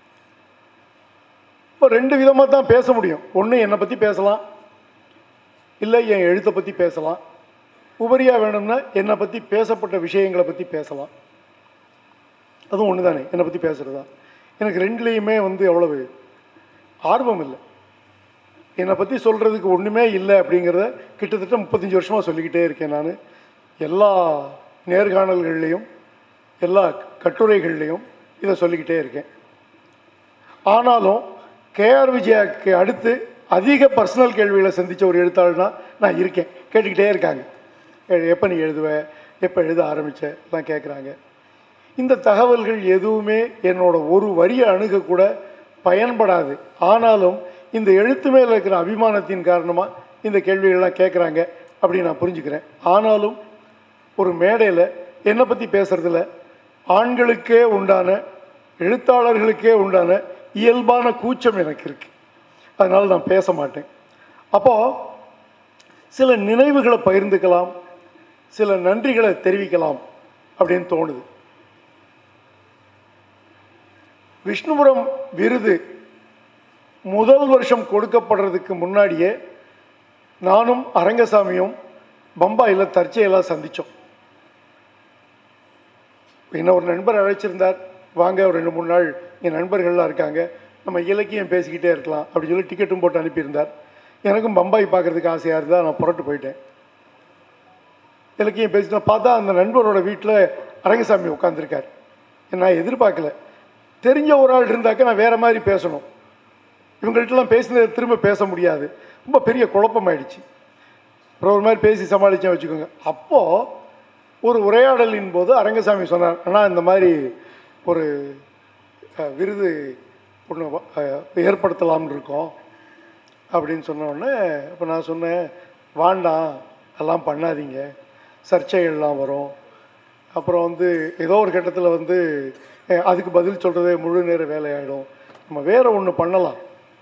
இப்போ ரெண்டு விதமாக தான் பேச முடியும் ஒன்று என்னை பற்றி பேசலாம் இல்லை என் எழுத்தை பற்றி பேசலாம் உபரியாக வேணும்னா என்னை பற்றி பேசப்பட்ட விஷயங்களை பற்றி பேசலாம் அதுவும் ஒன்று தானே என்னை பற்றி பேசுகிறது தான் எனக்கு ரெண்டுலேயுமே வந்து அவ்வளவு ஆர்வம் இல்லை என்னை பற்றி சொல்கிறதுக்கு ஒன்றுமே இல்லை அப்படிங்கிறத கிட்டத்தட்ட முப்பத்தஞ்சு வருஷமாக சொல்லிக்கிட்டே இருக்கேன் நான் எல்லா நேர்காணல்கள்லேயும் எல்லா கட்டுரைகள்லேயும் இதை சொல்லிக்கிட்டே இருக்கேன் ஆனாலும் கேஆர் விஜயாக்கு அடுத்து அதிக பர்சனல் கேள்விகளை சந்தித்த ஒரு எழுத்தாளர்னா நான் இருக்கேன் கேட்டுக்கிட்டே இருக்காங்க எ- எப்போ நீ எழுதுவ எப்போ எழுத ஆரம்பிச்ச எல்லாம் கேட்குறாங்க இந்த தகவல்கள் எதுவுமே என்னோட ஒரு வரியை அணுகக்கூட பயன்படாது ஆனாலும் இந்த எழுத்து மேல இருக்கிற அபிமானத்தின் காரணமாக இந்த கேள்விகள்லாம் கேட்குறாங்க அப்படின்னு நான் புரிஞ்சுக்கிறேன் ஆனாலும் ஒரு மேடையில் என்னை பற்றி பேசுறதுல ஆண்களுக்கே உண்டான எழுத்தாளர்களுக்கே உண்டான இயல்பான கூச்சம் எனக்கு இருக்கு அதனால் நான் பேச மாட்டேன் அப்போது சில நினைவுகளை பகிர்ந்துக்கலாம் சில நன்றிகளை தெரிவிக்கலாம் அப்படின்னு தோணுது விஷ்ணுபுரம் விருது முதல் வருஷம் கொடுக்கப்படுறதுக்கு முன்னாடியே நானும் அரங்கசாமியும் பம்பாயில் தற்செயலாக சந்தித்தோம் என்ன ஒரு நண்பர் அழைச்சிருந்தார் வாங்க ஒரு ரெண்டு மூணு நாள் என் நண்பர்கள்லாம் இருக்காங்க நம்ம இலக்கியம் பேசிக்கிட்டே இருக்கலாம் அப்படின்னு சொல்லி டிக்கெட்டும் போட்டு அனுப்பியிருந்தார் எனக்கும் பம்பாய் பார்க்கறதுக்கு ஆசையாக இருந்தா நான் புறட்டு போயிட்டேன் இலக்கியம் பேசினா பார்த்தா அந்த நண்பரோட வீட்டில் அரங்கசாமி உட்காந்துருக்கார் நான் எதிர்பார்க்கல தெரிஞ்ச ஒரு ஆள் இருந்தாக்க நான் வேற மாதிரி பேசணும் இவங்கள்ட்டலாம் பேசினதை திரும்ப பேச முடியாது ரொம்ப பெரிய குழப்பமாயிடுச்சு அப்புறம் ஒரு மாதிரி பேசி சமாளிச்சேன் வச்சுக்கோங்க அப்போது ஒரு உரையாடலின் போது அரங்கசாமி சொன்னார் அண்ணா இந்த மாதிரி ஒரு அஹ், விருது ஒன்று ஏற்படுத்தலாம்னு இருக்கோம் அப்படின்னு சொன்ன உடனே அப்போ நான் சொன்னேன் வாண்டாம் அதெல்லாம் பண்ணாதீங்க சர்ச்சைகள்லாம் வரும் அப்புறம் வந்து ஏதோ ஒரு கட்டத்தில் வந்து அஹ், அதுக்கு பதில் சொல்கிறதே முழு நேர வேலையாயிடும் நம்ம வேற ஒன்று பண்ணலாம்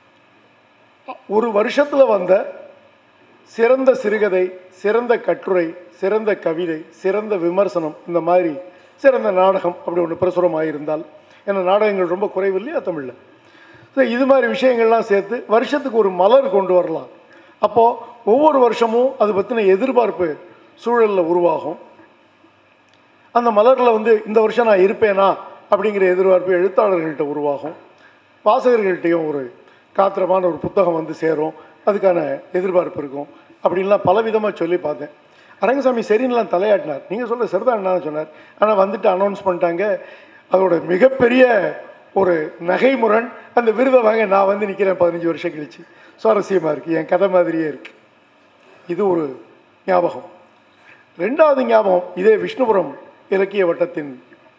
ஒரு வருஷத்தில் வந்த சிறந்த சிறுகதை சிறந்த கட்டுரை சிறந்த கவிதை சிறந்த விமர்சனம் இந்த மாதிரி சிறந்த நாடகம் அப்படி ஒன்று பிரசுரமாக இருந்தால் ஏன்னா நாடகங்கள் ரொம்ப குறைவு இல்லையா தமிழில் ஸோ இது மாதிரி விஷயங்கள்லாம் சேர்த்து வருஷத்துக்கு ஒரு மலர் கொண்டு வரலாம் அப்போது ஒவ்வொரு வருஷமும் அது பற்றின எதிர்பார்ப்பு சூழலில் உருவாகும் அந்த மலரில் வந்து இந்த வருஷம் நான் இருப்பேனா அப்படிங்கிற எதிர்பார்ப்பு எழுத்தாளர்கள்ட்ட உருவாகும் வாசகர்கள்ட்டையும் ஒரு காத்திரமான ஒரு புத்தகம் வந்து சேரும் அதுக்கான எதிர்பார்ப்பு இருக்கும் அப்படின்லாம் பலவிதமாக சொல்லி பார்த்தேன் அரங்கசாமி சரின்னுலாம் தலையாட்டினார் நீங்கள் சொல்ல சரிதான் என்ன சொன்னார் ஆனால் வந்துட்டு அனௌன்ஸ் பண்ணிட்டாங்க அதோட மிகப்பெரிய ஒரு நகைமுரண் அந்த விருதை வாங்க நான் வந்து நிற்கிறேன் பதினஞ்சு வருஷம் கழிச்சு சுவாரஸ்யமாக இருக்குது என் கதை மாதிரியே இருக்குது இது ஒரு ஞாபகம் ரெண்டாவது ஞாபகம் இதே விஷ்ணுபுரம் இலக்கிய வட்டத்தின்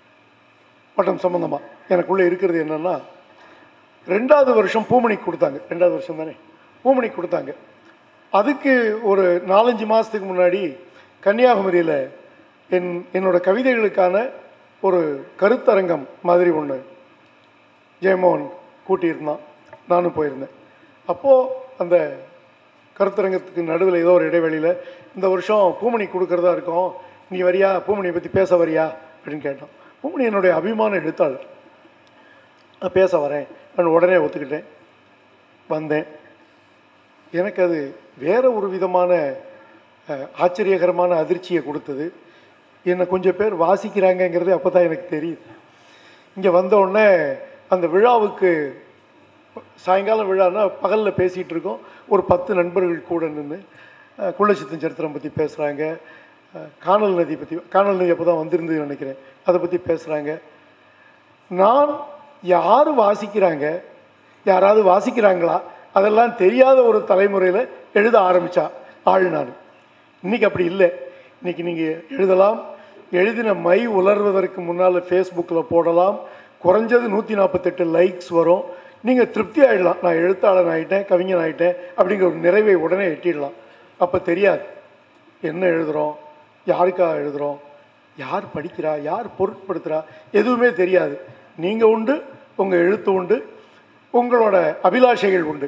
வட்டம் சம்பந்தமாக எனக்குள்ளே இருக்கிறது என்னன்னா ரெண்டாவது வருஷம் பூமணி கொடுத்தாங்க ரெண்டாவது வருஷம் தானே பூமணி கொடுத்தாங்க அதுக்கு ஒரு நாலஞ்சு மாதத்துக்கு முன்னாடி கன்னியாகுமரியில் என் என்னோட கவிதைகளுக்கான ஒரு கருத்தரங்கம் மாதிரி ஒன்று ஜெயமோகன் கூட்டியிருந்தான் நானும் போயிருந்தேன் அப்போது அந்த கருத்தரங்கத்துக்கு நடுவில் ஏதோ ஒரு இடைவெளியில் இந்த வருஷம் பூமணி கொடுக்கறதா இருக்கும் நீ வரியா பூமணியை பற்றி பேச வரியா அப்படின்னு கேட்டான் பூமணி என்னுடைய அபிமான எழுத்தாளர் நான் பேச வரேன் நான் உடனே ஒத்துக்கிட்டேன் வந்தேன் எனக்கு அது வேற ஒரு விதமான அஹ், ஆச்சரியகரமான அதிர்ச்சியை கொடுத்தது என்னை கொஞ்சம் பேர் வாசிக்கிறாங்கங்கிறது அப்போ தான் எனக்கு தெரியுது இங்கே வந்த உடனே அந்த விழாவுக்கு சாயங்காலம் விழான்னா பகலில் பேசிகிட்டு இருக்கோம் ஒரு பத்து நண்பர்கள் கூட நின்று குள்ளச்சித்தன் சரித்திரம் பற்றி பேசுகிறாங்க காணல் நதி பற்றி காணல் நதி அப்போ தான் வந்திருந்ததுன்னு நினைக்கிறேன் அதை பற்றி பேசுகிறாங்க நான் யார் வாசிக்கிறாங்க யாராவது வாசிக்கிறாங்களா அதெல்லாம் தெரியாத ஒரு தலைமுறையில் எழுத ஆரம்பித்தா ஆள் நான் இன்னைக்கு அப்படி இல்லை இன்னைக்கு நீங்கள் எழுதலாம் எழுதின மை உலர்வதற்கு முன்னால் ஃபேஸ்புக்கில் போடலாம் குறைஞ்சது நூற்றி நாற்பத்தெட்டு லைக்ஸ் வரும் நீங்கள் திருப்தி ஆகிடலாம் நான் எழுத்தாளன் ஆகிட்டேன் கவிஞன் ஆகிட்டேன் அப்படிங்கிற ஒரு நிறைவை உடனே எட்டிடலாம் அப்போ தெரியாது என்ன எழுதுகிறோம் யாருக்காக எழுதுகிறோம் யார் படிக்கிறா யார் பொருட்படுத்துகிறா எதுவுமே தெரியாது நீங்கள் உண்டு உங்கள் எழுத்து உண்டு உங்களோட அபிலாஷைகள் உண்டு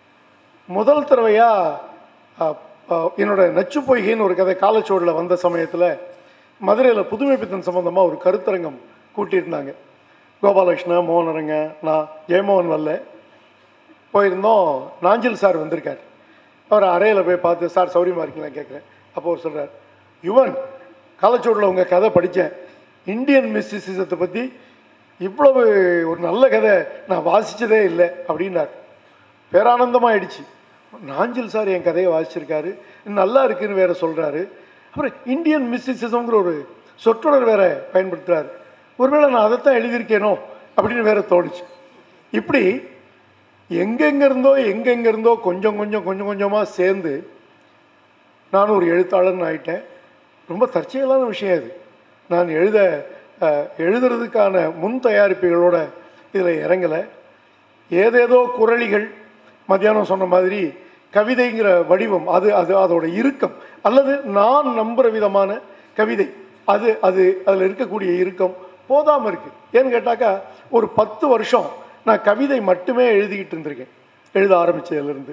முதல் தடவையாக என்னோட நச்சு பொய்கைன்னு ஒரு கதை காலச்சோடில் வந்த சமயத்தில் மதுரையில் புதுமை பித்தன் சம்மந்தமாக ஒரு கருத்தரங்கம் கூட்டியிருந்தாங்க கோபாலகிருஷ்ணன் மோகனரங்க நான் ஜெயமோகன் வரல போயிருந்தோம் நாஞ்சில் சார் வந்திருக்கார் அவர் அறையில் போய் பார்த்து சார் சௌரியமாக இருக்கீங்களா கேட்குறேன் அப்போ அவர் சொல்கிறார் யுவன் காலச்சோடில் உங்கள் கதை படித்தேன் இந்தியன் மிஸ்டிசிசத்தை பற்றி இவ்வளவு ஒரு நல்ல கதை நான் வாசிச்சதே இல்லை அப்படின்னார் பேரானந்தமாயிடுச்சு நாஞ்சில் சார் என் கதையை வாசிச்சிருக்காரு நல்லா இருக்குன்னு வேற சொல்றாரு அப்புறம் இந்தியன் மிஸ்டிசிசம்ங்கிற ஒரு சொற்றொடர் வேற பயன்படுத்துறாரு ஒருவேளை நான் அதைத்தான் எழுதியிருக்கேனோ அப்படின்னு வேற தோணுச்சு இப்படி எங்கெங்க இருந்தோ எங்கெங்க இருந்தோ கொஞ்சம் கொஞ்சம் கொஞ்சம் கொஞ்சமாக சேர்ந்து நான் ஒரு எழுத்தாளர்னு ஆயிட்டேன் ரொம்ப தற்செயலான விஷயம் இது நான் எழுத அஹ், எழுதுறதுக்கான முன் தயாரிப்புகளோட இதில் இறங்கலை ஏதேதோ குரலிகள் மத்தியானம் சொன்ன மாதிரி கவிதைங்கிற வடிவம் அது அது அதோட இறுக்கம் அல்லது நான் நம்புகிற விதமான கவிதை அது அது அதில் இருக்கக்கூடிய இறுக்கம் போதாமல் இருக்கு ஏன்னு கேட்டாக்கா ஒரு பத்து வருஷம் நான் கவிதை மட்டுமே எழுதிக்கிட்டு இருந்திருக்கேன் எழுத ஆரம்பிச்சதுலேருந்து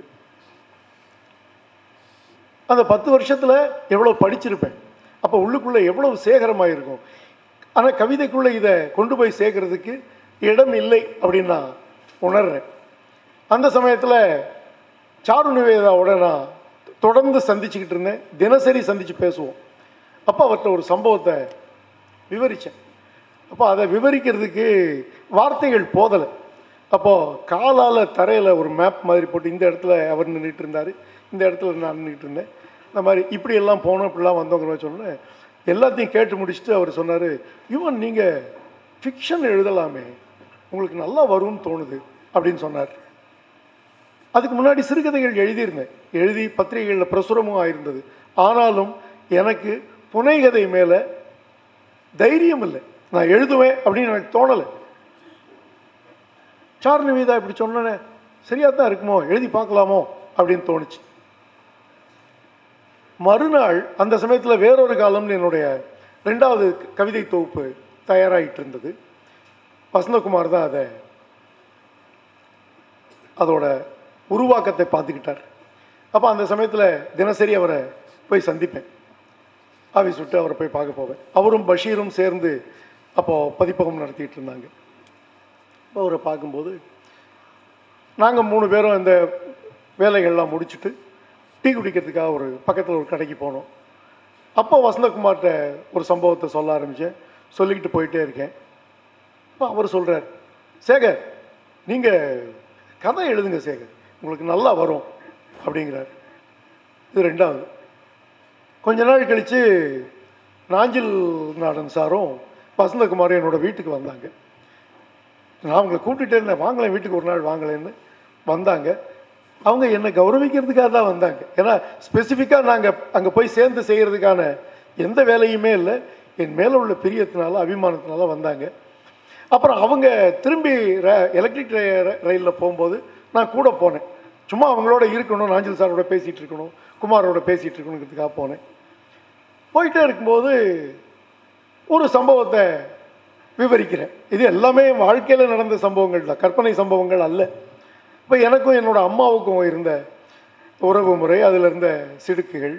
அந்த பத்து வருஷத்தில் எவ்வளோ படிச்சிருப்பேன் அப்போ உள்ளுக்குள்ளே எவ்வளவு சேகரமாயிருக்கும் ஆனால் கவிதைக்குள்ளே இதை கொண்டு போய் சேர்க்கறதுக்கு இடம் இல்லை அப்படின்னு நான் உணர்றேன் அந்த சமயத்தில் சாரு நிவேதாவோட நான் தொடர்ந்து சந்திச்சுக்கிட்டு இருந்தேன் தினசரி சந்தித்து பேசுவோம் அப்போ அவர்கிட்ட ஒரு சம்பவத்தை விவரித்தேன் அப்போ அதை விவரிக்கிறதுக்கு வார்த்தைகள் போதலை அப்போது காலால் தரையில் ஒரு மேப் மாதிரி போட்டு இந்த இடத்துல அவர் நின்றுட்டு இருந்தார் இந்த இடத்துல நான் நின்றுட்டு இருந்தேன் இந்த மாதிரி இப்படி எல்லாம் போனோம் இப்படிலாம் வந்தோங்கிற மாதிரி சொன்னேன் எல்லாத்தையும் கேட்டு முடிச்சுட்டு அவர் சொன்னார் இவன் நீங்கள் ஃபிக்ஷன் எழுதலாமே உங்களுக்கு நல்லா வரும்னு தோணுது அப்படின்னு சொன்னார் அதுக்கு முன்னாடி சிறுகதைகள் எழுதியிருந்தேன் எழுதி பத்திரிகைகளில் பிரசுரமும் ஆயிருந்தது ஆனாலும் எனக்கு புனைகதை மேலே தைரியம் இல்லை நான் எழுதுவேன் அப்படின்னு எனக்கு தோணலை சார் நிவேதா இப்படி சொன்னேனே சரியா தான் இருக்குமோ எழுதி பார்க்கலாமோ அப்படின்னு தோணுச்சு மறுநாள் அந்த சமயத்தில் வேறொரு காலம்னு என்னுடைய ரெண்டாவது கவிதை தொகுப்பு தயாராகிட்டு இருந்தது வசந்தகுமார் தான் அதை அதோட உருவாக்கத்தை பார்த்துக்கிட்டார் அப்போ அந்த சமயத்தில் தினசரி அவரை போய் சந்திப்பேன் ஆஃபீஸ் விட்டு அவரை போய் பார்க்க போவேன் அவரும் பஷீரும் சேர்ந்து அப்போது பதிப்பகம் நடத்திட்டு இருந்தாங்க அப்போ அவரை பார்க்கும்போது நாங்கள் மூணு பேரும் இந்த வேலைகள்லாம் முடிச்சுட்டு டீ குடிக்கிறதுக்காக ஒரு பக்கத்தில் ஒரு கடைக்கு போனோம் அப்போ வசந்தகுமார்கிட்ட ஒரு சம்பவத்தை சொல்ல ஆரம்பித்தேன் சொல்லிக்கிட்டு போயிட்டே இருக்கேன் அப்போ அவர் சொல்கிறார் சேகர் நீங்கள் கதை எழுதுங்க சேகர் உங்களுக்கு நல்லா வரும் அப்படிங்கிறார் இது ரெண்டாவது கொஞ்ச நாள் கழித்து நாஞ்சில் நாடன் சாரும் வசந்தகுமாரும் என்னோட வீட்டுக்கு வந்தாங்க நான் அவங்கள கூப்பிட்டுட்டே இருந்தேன் வாங்கலேன் வீட்டுக்கு ஒரு நாள் வாங்கலேன்னு வந்தாங்க அவங்க என்னை கௌரவிக்கிறதுக்காக தான் வந்தாங்க ஏன்னா ஸ்பெசிஃபிக்காக நாங்கள் அங்கே போய் சேர்ந்து செய்கிறதுக்கான எந்த வேலையுமே இல்லை என் மேலே உள்ள பிரியத்தினால அபிமானத்தினால வந்தாங்க அப்புறம் அவங்க திரும்பி எலக்ட்ரிக் ரயிலில் போகும்போது நான் கூட போனேன் சும்மா அவங்களோட இருக்கணும் நாஞ்சில் சாரோட பேசிகிட்டு இருக்கணும் குமாரோட பேசிகிட்டு இருக்கணுங்கிறதுக்காக போனேன் போயிட்டே இருக்கும்போது ஒரு சம்பவத்தை விவரிக்கிறேன் இது எல்லாமே வாழ்க்கையில் நடந்த சம்பவங்கள் தான் கற்பனை சம்பவங்கள் அல்ல இப்போ எனக்கும் என்னோட அம்மாவுக்கும் இருந்த உறவு முறை அதில் இருந்த சிடுக்குகள்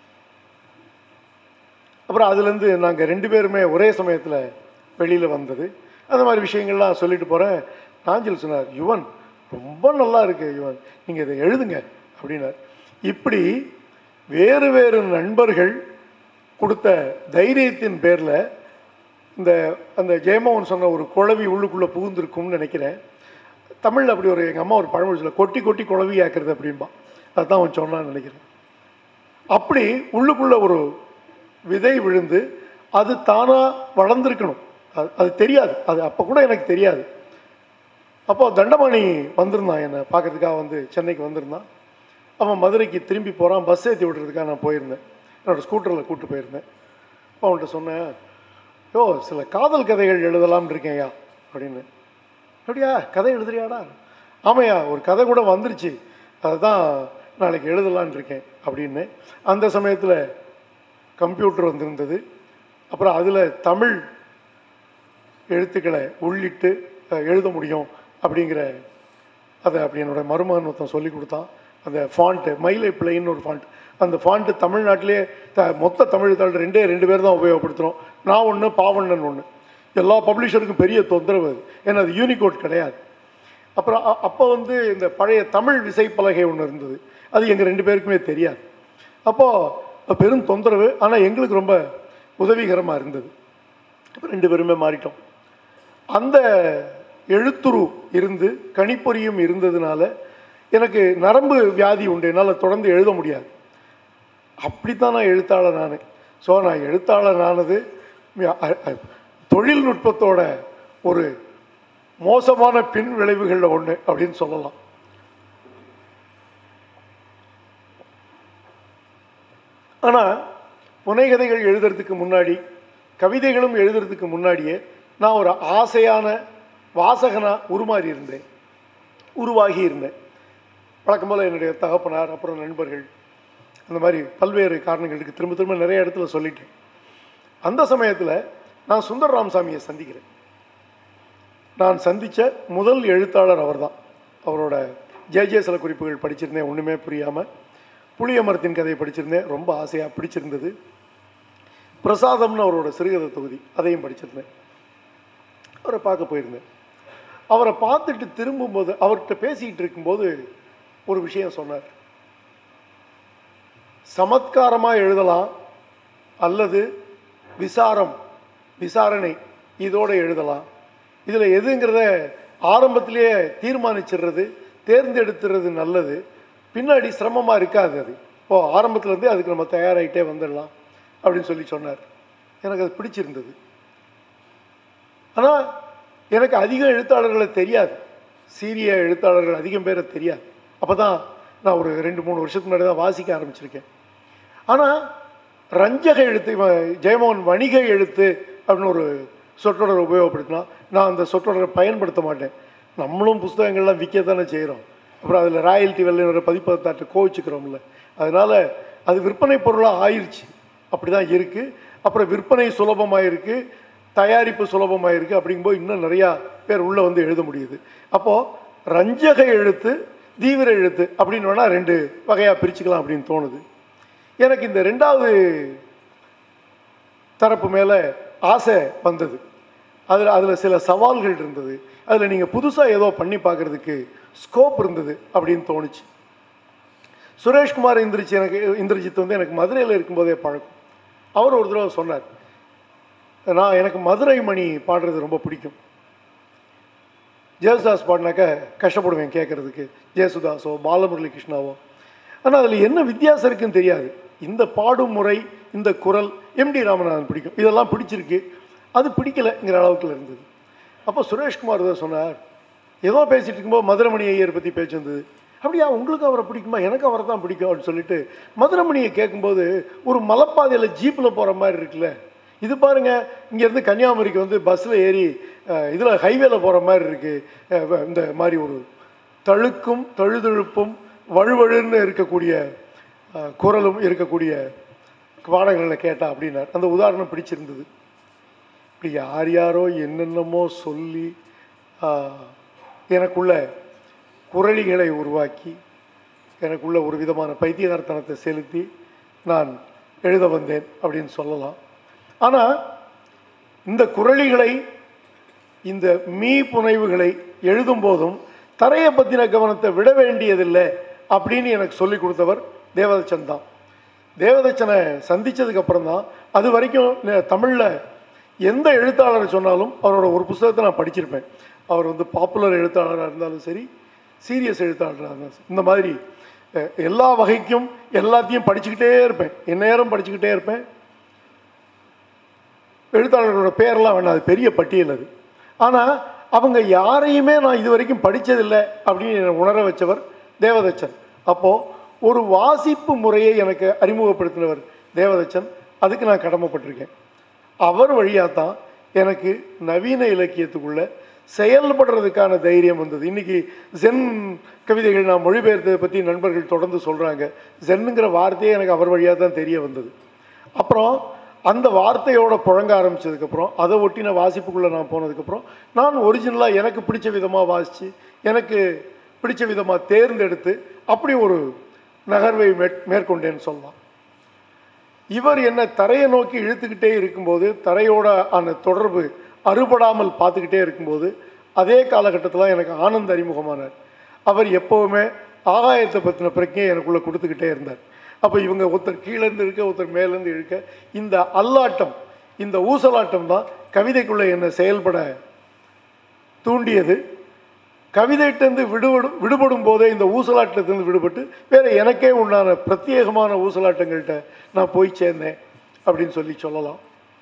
அப்புறம் அதுலேருந்து நாங்கள் ரெண்டு பேருமே ஒரே சமயத்தில் வெளியில் வந்தது அந்த மாதிரி விஷயங்கள்லாம் சொல்லிட்டு போகிறேன் நாஞ்சில் சொன்னார் யுவன் ரொம்ப நல்லா இருக்கு யுவன் நீங்கள் இதை எழுதுங்க அப்படின்னார் இப்படி வேறு வேறு நண்பர்கள் கொடுத்த தைரியத்தின் பேரில் இந்த அந்த ஜெயமோகன் சொன்ன ஒரு குழவி உள்ளுக்குள்ளே புகுந்திருக்கும்னு நினைக்கிறேன் தமிழில் அப்படி ஒரு எங்கள் அம்மா ஒரு பழமொழி சொல்ல கொட்டி கொட்டி குழவி ஆக்குறது அப்படின்பா அதுதான் அவன் சொன்னான்னு நினைக்கிறேன் அப்படி உள்ளுக்குள்ள ஒரு விதை விழுந்து அது தானாக வளர்ந்துருக்கணும் அது அது தெரியாது அது அப்போ கூட எனக்கு தெரியாது அப்போ தண்டபாணி வந்திருந்தான் என்னை பார்க்கறதுக்காக வந்து சென்னைக்கு வந்திருந்தான் அவன் மதுரைக்கு திரும்பி போகிறான் பஸ் ஏற்றி விடுறதுக்காக நான் போயிருந்தேன் என்னோடய ஸ்கூட்டரில் கூப்பிட்டு போயிருந்தேன் அப்போ அவன்கிட்ட சொன்னேன் யோ சில காதல் கதைகள் எழுதலாம்னு இருக்கேன்யா அப்படின்னு அப்படியா கதை எழுதுறியாடா ஆமையா ஒரு கதை கூட வந்துருச்சு அதுதான் நாளைக்கு எழுதலான் இருக்கேன் அப்படின்னு அந்த சமயத்தில் கம்ப்யூட்டர் வந்திருந்தது அப்புறம் அதில் தமிழ் எழுத்துக்களை உள்ளிட்டு அஹ், எழுத முடியும் அப்படிங்கிற அதை அப்படி என்னோட மருமகன் ஒருத்தன் சொல்லி கொடுத்தான் அந்த ஃபாண்ட்டு மயிலை பிள்ளைன்னு ஒரு ஃபாண்ட் அந்த ஃபாண்ட்டு தமிழ்நாட்டிலே த மொத்த தமிழ் தாள் ரெண்டே ரெண்டு பேர் தான் உபயோகப்படுத்துகிறோம் நான் ஒன்று பாவண்ணன் ஒன்று எல்லா பப்ளிஷருக்கும் பெரிய தொந்தரவு அது ஏன்னா அது யூனிகோட் கிடையாது அப்புறம் அ- அப்போ வந்து இந்த பழைய தமிழ் விசைப்பலகை ஒன்று இருந்தது அது எங்கள் ரெண்டு பேருக்குமே தெரியாது அப்போது பெரும் தொந்தரவு ஆனால் எங்களுக்கு ரொம்ப உதவிகரமாக இருந்தது அப்போ ரெண்டு பேருமே மாறிட்டோம் அந்த எழுத்துரு இருந்து கணிப்பொறியும் இருந்ததுனால எனக்கு நரம்பு வியாதி உண்டு என்னால் தொடர்ந்து எழுத முடியாது அப்படித்தான் நான் எழுத்தாளர் நான் ஸோ நான் எழுத்தாளர் ஆனது அ- அ- தொழில்நுட்பத்தோட ஒரு மோசமான பின் விளைவுகளில் ஒன்று அப்படின்னு சொல்லலாம் ஆனால் புனைகதைகள் எழுதுறதுக்கு முன்னாடி கவிதைகளும் எழுதுறதுக்கு முன்னாடியே நான் ஒரு ஆசையான வாசகனா உருமாறி இருந்தேன் உருவாகி இருந்தேன் வழக்கம் போல் என்னுடைய தகப்பனார் அப்புறம் நண்பர்கள் அந்த மாதிரி பல்வேறு காரணங்களுக்கு திரும்ப திரும்ப நிறைய இடத்துல சொல்லிட்டேன் அந்த சமயத்தில் நான் சுந்தர் ராமசாமியை சந்திக்கிறேன் நான் சந்தித்த முதல் எழுத்தாளர் அவர்தான் அவரோட ஜே ஜே சில குறிப்புகள் படிச்சிருந்தேன் ஒன்றுமே புரியாமல் புளிய மரத்தின் கதையை படிச்சிருந்தேன் ரொம்ப ஆசையாக பிடிச்சிருந்தது பிரசாதம்னு அவரோட சிறுகதை தொகுதி அதையும் படிச்சிருந்தேன் அவரை பார்க்க போயிருந்தேன் அவரை பார்த்துட்டு திரும்பும்போது அவர்கிட்ட பேசிக்கிட்டு இருக்கும்போது ஒரு விஷயம் சொன்னார் சமத்காரமாக எழுதலாம் அல்லது விசாரம் விசாரணை இதோட எழுதலாம் இதில் எதுங்கிறத ஆரம்பத்திலேயே தீர்மானிச்சிடுறது தேர்ந்தெடுத்துறது நல்லது பின்னாடி சிரமமாக இருக்காது அது இப்போ ஆரம்பத்துலேருந்தே அதுக்கு நம்ம தயாராகிட்டே வந்துடலாம் அப்படின்னு சொல்லி சொன்னார் எனக்கு அது பிடிச்சிருந்தது ஆனால் எனக்கு அதிக எழுத்தாளர்களை தெரியாது சீரிய எழுத்தாளர்கள் அதிகம் பேரை தெரியாது அப்போ தான் நான் ஒரு ரெண்டு மூணு வருஷத்துக்கு முன்னாடி தான் வாசிக்க ஆரம்பிச்சிருக்கேன் ஆனால் ரஞ்சக எழுத்து இவன் ஜெயமோகன் வணிக எழுத்து அப்படின்னு ஒரு சொற்றொடர் உபயோகப்படுத்தினா நான் அந்த சொற்றொடரை பயன்படுத்த மாட்டேன் நம்மளும் புஸ்தகங்கள்லாம் விற்க தானே செய்கிறோம் அப்புறம் அதில் ராயல்ட்டி வெள்ளையோட பதிப்பகத்தாட்ட கோவிச்சுக்கிறோம்ல அதனால் அது விற்பனை பொருளாக ஆயிடுச்சு அப்படி தான் இருக்குது அப்புறம் விற்பனை சுலபமாக இருக்குது தயாரிப்பு சுலபமாக இருக்குது அப்படிங்கும்போது இன்னும் நிறையா பேர் உள்ளே வந்து எழுத முடியுது அப்போது ரஞ்சக எழுத்து தீவிர எழுத்து அப்படின்னு வேணால் ரெண்டு வகையாக பிரிச்சுக்கலாம் அப்படின்னு தோணுது எனக்கு இந்த ரெண்டாவது தரப்பு மேலே ஆசை வந்தது அதில் அதில் சில சவால்கள் இருந்தது அதில் நீங்கள் புதுசாக ஏதோ பண்ணி பார்க்குறதுக்கு ஸ்கோப் இருந்தது அப்படின்னு தோணுச்சு சுரேஷ்குமார் இந்திரிச்சி எனக்கு இந்திரஜித் வந்து எனக்கு மதுரையில் இருக்கும்போதே பழக்கம் அவர் ஒரு தடவை சொன்னார் நான் எனக்கு மதுரை மணி பாடுறது ரொம்ப பிடிக்கும் ஜேசுதாஸ் பாடினாக்க கஷ்டப்படுவேன் கேட்குறதுக்கு ஜேசுதாஸோ பாலமுரளி கிருஷ்ணாவோ ஆனால் அதில் என்ன வித்தியாசம் இருக்குன்னு தெரியாது இந்த பாடும் முறை இந்த குரல் எம்டி ராமநாதன் பிடிக்கும் இதெல்லாம் பிடிச்சிருக்கு அது பிடிக்கலைங்கிற அளவுக்கு இருந்தது அப்போ சுரேஷ்குமார் தான் சொன்னார் ஏதோ பேசிட்டு இருக்கும்போது மதுரமணி ஐயர் பற்றி பேச்சு வந்தது அப்படியா உங்களுக்கு அவரை பிடிக்குமா எனக்கு அவரை தான் பிடிக்கும் அப்படின்னு சொல்லிட்டு மதுரமணியை கேட்கும்போது ஒரு மலைப்பாதையில் ஜீப்பில் போகிற மாதிரி இருக்குல்ல இது பாருங்க இங்கேருந்து கன்னியாகுமரிக்கு வந்து பஸ்ஸில் ஏறி இதில் ஹைவேல போகிற மாதிரி இருக்குது இந்த மாதிரி ஒரு தழுக்கும் தழுதழுப்பும் வழுவழுன்னு இருக்கக்கூடிய அஹ், குரலும் இருக்கக்கூடிய பாடல்களை கேட்டா அப்படின்னார் அந்த உதாரணம் பிடிச்சிருந்தது இப்படி யார் யாரோ என்னென்னமோ சொல்லி ஆஹ், எனக்குள்ள குரலிகளை உருவாக்கி எனக்குள்ள ஒரு விதமான பைத்தியகாரத்தனத்தை செலுத்தி நான் எழுத வந்தேன் அப்படின்னு சொல்லலாம் ஆனால் இந்த குரலிகளை இந்த மீ புனைவுகளை எழுதும்போதும் தரையை பற்றின கவனத்தை விட வேண்டியதில்லை அப்படின்னு எனக்கு சொல்லி கொடுத்தவர் தேவதச்சன் தான் தேவதச்சனை சந்திச்சதுக்கு அப்புறம் தான் அது வரைக்கும் ந- தமிழ்ல எந்த எழுத்தாளரை சொன்னாலும் அவரோட ஒரு புஸ்தகத்தை நான் படிச்சிருப்பேன் அவர் வந்து பாப்புலர் எழுத்தாளராக இருந்தாலும் சரி சீரியஸ் எழுத்தாளராக இருந்தாலும் சரி இந்த மாதிரி அஹ், எல்லா வகைக்கும் எல்லாத்தையும் படிச்சுக்கிட்டே இருப்பேன் எந்நேரம் படிச்சுக்கிட்டே இருப்பேன் எழுத்தாளர்களோட பேரெல்லாம் வேணாம் அது பெரிய பட்டியல் அது ஆனால் அவங்க யாரையுமே நான் இது வரைக்கும் படித்ததில்லை அப்படின்னு என்னை உணர வச்சவர் தேவதச்சன் அப்போது ஒரு வாசிப்பு முறையை எனக்கு அறிமுகப்படுத்தினவர் தேவதச்சன் அதுக்கு நான் கடமைப்பட்டிருக்கேன் அவர் வழியாக தான் எனக்கு நவீன இலக்கியத்துக்குள்ள செயல்படுறதுக்கான தைரியம் வந்தது இன்னைக்கு ஜென் கவிதைகள் நான் மொழிபெயர்த்ததை பற்றி நண்பர்கள் தொடர்ந்து சொல்கிறாங்க ஜென்னுங்கிற வார்த்தையே எனக்கு அவர் வழியாக தான் தெரிய வந்தது அப்புறம் அந்த வார்த்தையோட புழங்க ஆரம்பிச்சதுக்கப்புறம் அதை ஒட்டின வாசிப்புக்குள்ளே நான் போனதுக்கப்புறம் நான் ஒரிஜினலாக எனக்கு பிடிச்ச விதமாக வாசித்து எனக்கு பிடிச்ச விதமாக தேர்ந்தெடுத்து அப்படி ஒரு நகர்வை மேற் மேற்கொண்டேன்னு சொல்லலாம் இவர் என்ன தரையை நோக்கி இழுத்துக்கிட்டே இருக்கும்போது தரையோட அந்த தொடர்பு அறுபடாமல் பார்த்துக்கிட்டே இருக்கும்போது அதே காலகட்டத்தில் எனக்கு ஆனந்த் அறிமுகமானார் அவர் எப்போவுமே ஆகாயத்தை பற்றின பிரச்சனையை எனக்குள்ளே கொடுத்துக்கிட்டே இருந்தார் அப்போ இவங்க ஒருத்தர் கீழேருந்து இருக்க ஒருத்தர் மேலேருந்து இழுக்க இந்த அல்லாட்டம் இந்த ஊசலாட்டம் தான் கவிதைக்குள்ளே என்னை செயல்பட தூண்டியது கவிதையிட்டேருந்து விடுபடு விடுபடும் போதே இந்த ஊசலாட்டத்திலிருந்து விடுபட்டு வேற எனக்கே உண்டான பிரத்யேகமான ஊசலாட்டங்கள்கிட்ட நான் போய் சேர்ந்தேன் அப்படின்னு சொல்லி சொல்லலாம்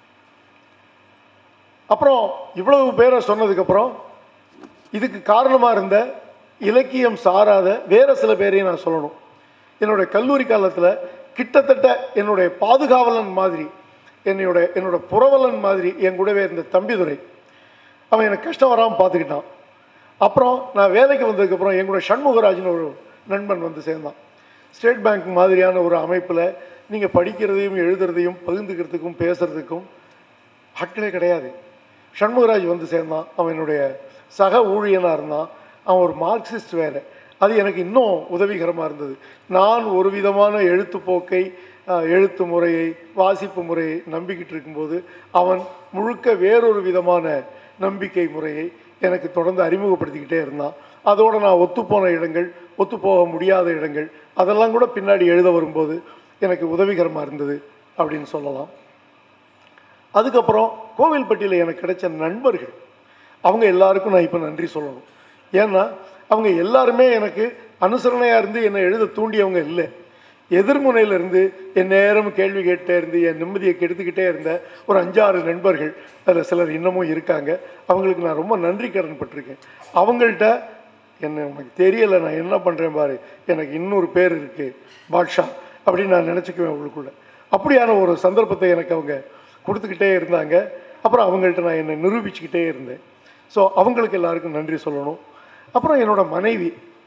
அப்புறம் இவ்வளவு பேரை சொன்னதுக்கப்புறம் இதுக்கு காரணமாக இருந்த இலக்கியம் சாராத வேற சில பேரையும் நான் சொல்லணும் என்னுடைய கல்லூரி காலத்தில் கிட்டத்தட்ட என்னுடைய பாதுகாவலன் மாதிரி என்னோட என்னோட புரவலன் மாதிரி என் கூடவே இருந்த தம்பிதுரை அவன் எனக்கு கஷ்டம் வராமல் பார்த்துக்கிட்டான் அப்புறம் நான் வேலைக்கு வந்ததுக்கப்புறம் என் கூட சண்முகராஜ்னு ஒரு நண்பன் வந்து சேர்ந்தான் ஸ்டேட் பேங்க் மாதிரியான ஒரு அமைப்பில் நீங்கள் படிக்கிறதையும் எழுதுறதையும் பகிர்ந்துக்கிறதுக்கும் பேசுறதுக்கும் ஆட்களே கிடையாது சண்முகராஜ் வந்து சேர்ந்தான் அவன் என்னுடைய சக ஊழியனாக இருந்தான் அவன் ஒரு மார்க்சிஸ்ட் வேறு அது எனக்கு இன்னும் உதவிகரமாக இருந்தது நான் ஒரு விதமான எழுத்துப்போக்கை அஹ், எழுத்து முறையை வாசிப்பு முறையை நம்பிக்கிட்டு இருக்கும்போது அவன் முழுக்க வேறொரு விதமான நம்பிக்கை முறையை எனக்கு தொடர்ந்து அறிமுகப்படுத்திக்கிட்டே இருந்தான் அதோடு நான் ஒத்துப்போன இடங்கள் ஒத்துப்போக முடியாத இடங்கள் அதெல்லாம் கூட பின்னாடி எழுத வரும்போது எனக்கு உதவிகரமாக இருந்தது அப்படின்னு சொல்லலாம் அதுக்கப்புறம் கோவில்பட்டியில் எனக்கு கிடைச்ச நண்பர்கள் அவங்க எல்லாருக்கும் நான் இப்போ நன்றி சொல்லணும் ஏன்னா அவங்க எல்லாருமே எனக்கு அனுசரணையாக இருந்து என்னை எழுத தூண்டியவங்க இல்லை எதிர்முனையில இருந்து என் நேரம் கேள்வி கேட்டே இருந்து என் நிம்மதியை கெடுத்துக்கிட்டே இருந்த ஒரு அஞ்சாறு நண்பர்கள் அதில் சிலர் இன்னமும் இருக்காங்க அவங்களுக்கு நான் ரொம்ப நன்றி கடன் பட்டிருக்கேன் அவங்கள்ட்ட என்ன உனக்கு தெரியலை நான் என்ன பண்ணுறேன் பாரு எனக்கு இன்னொரு பேர் இருக்குது பாட்ஷா அப்படின்னு நான் நினச்சிக்குவேன் அவங்களுக்குள்ள அப்படியான ஒரு சந்தர்ப்பத்தை எனக்கு அவங்க கொடுத்துக்கிட்டே இருந்தாங்க அப்புறம் அவங்கள்ட்ட நான் என்னை நிரூபிச்சுக்கிட்டே இருந்தேன் ஸோ அவங்களுக்கு எல்லாருக்கும் நன்றி சொல்லணும் அப்புறம் என்னோட மனைவி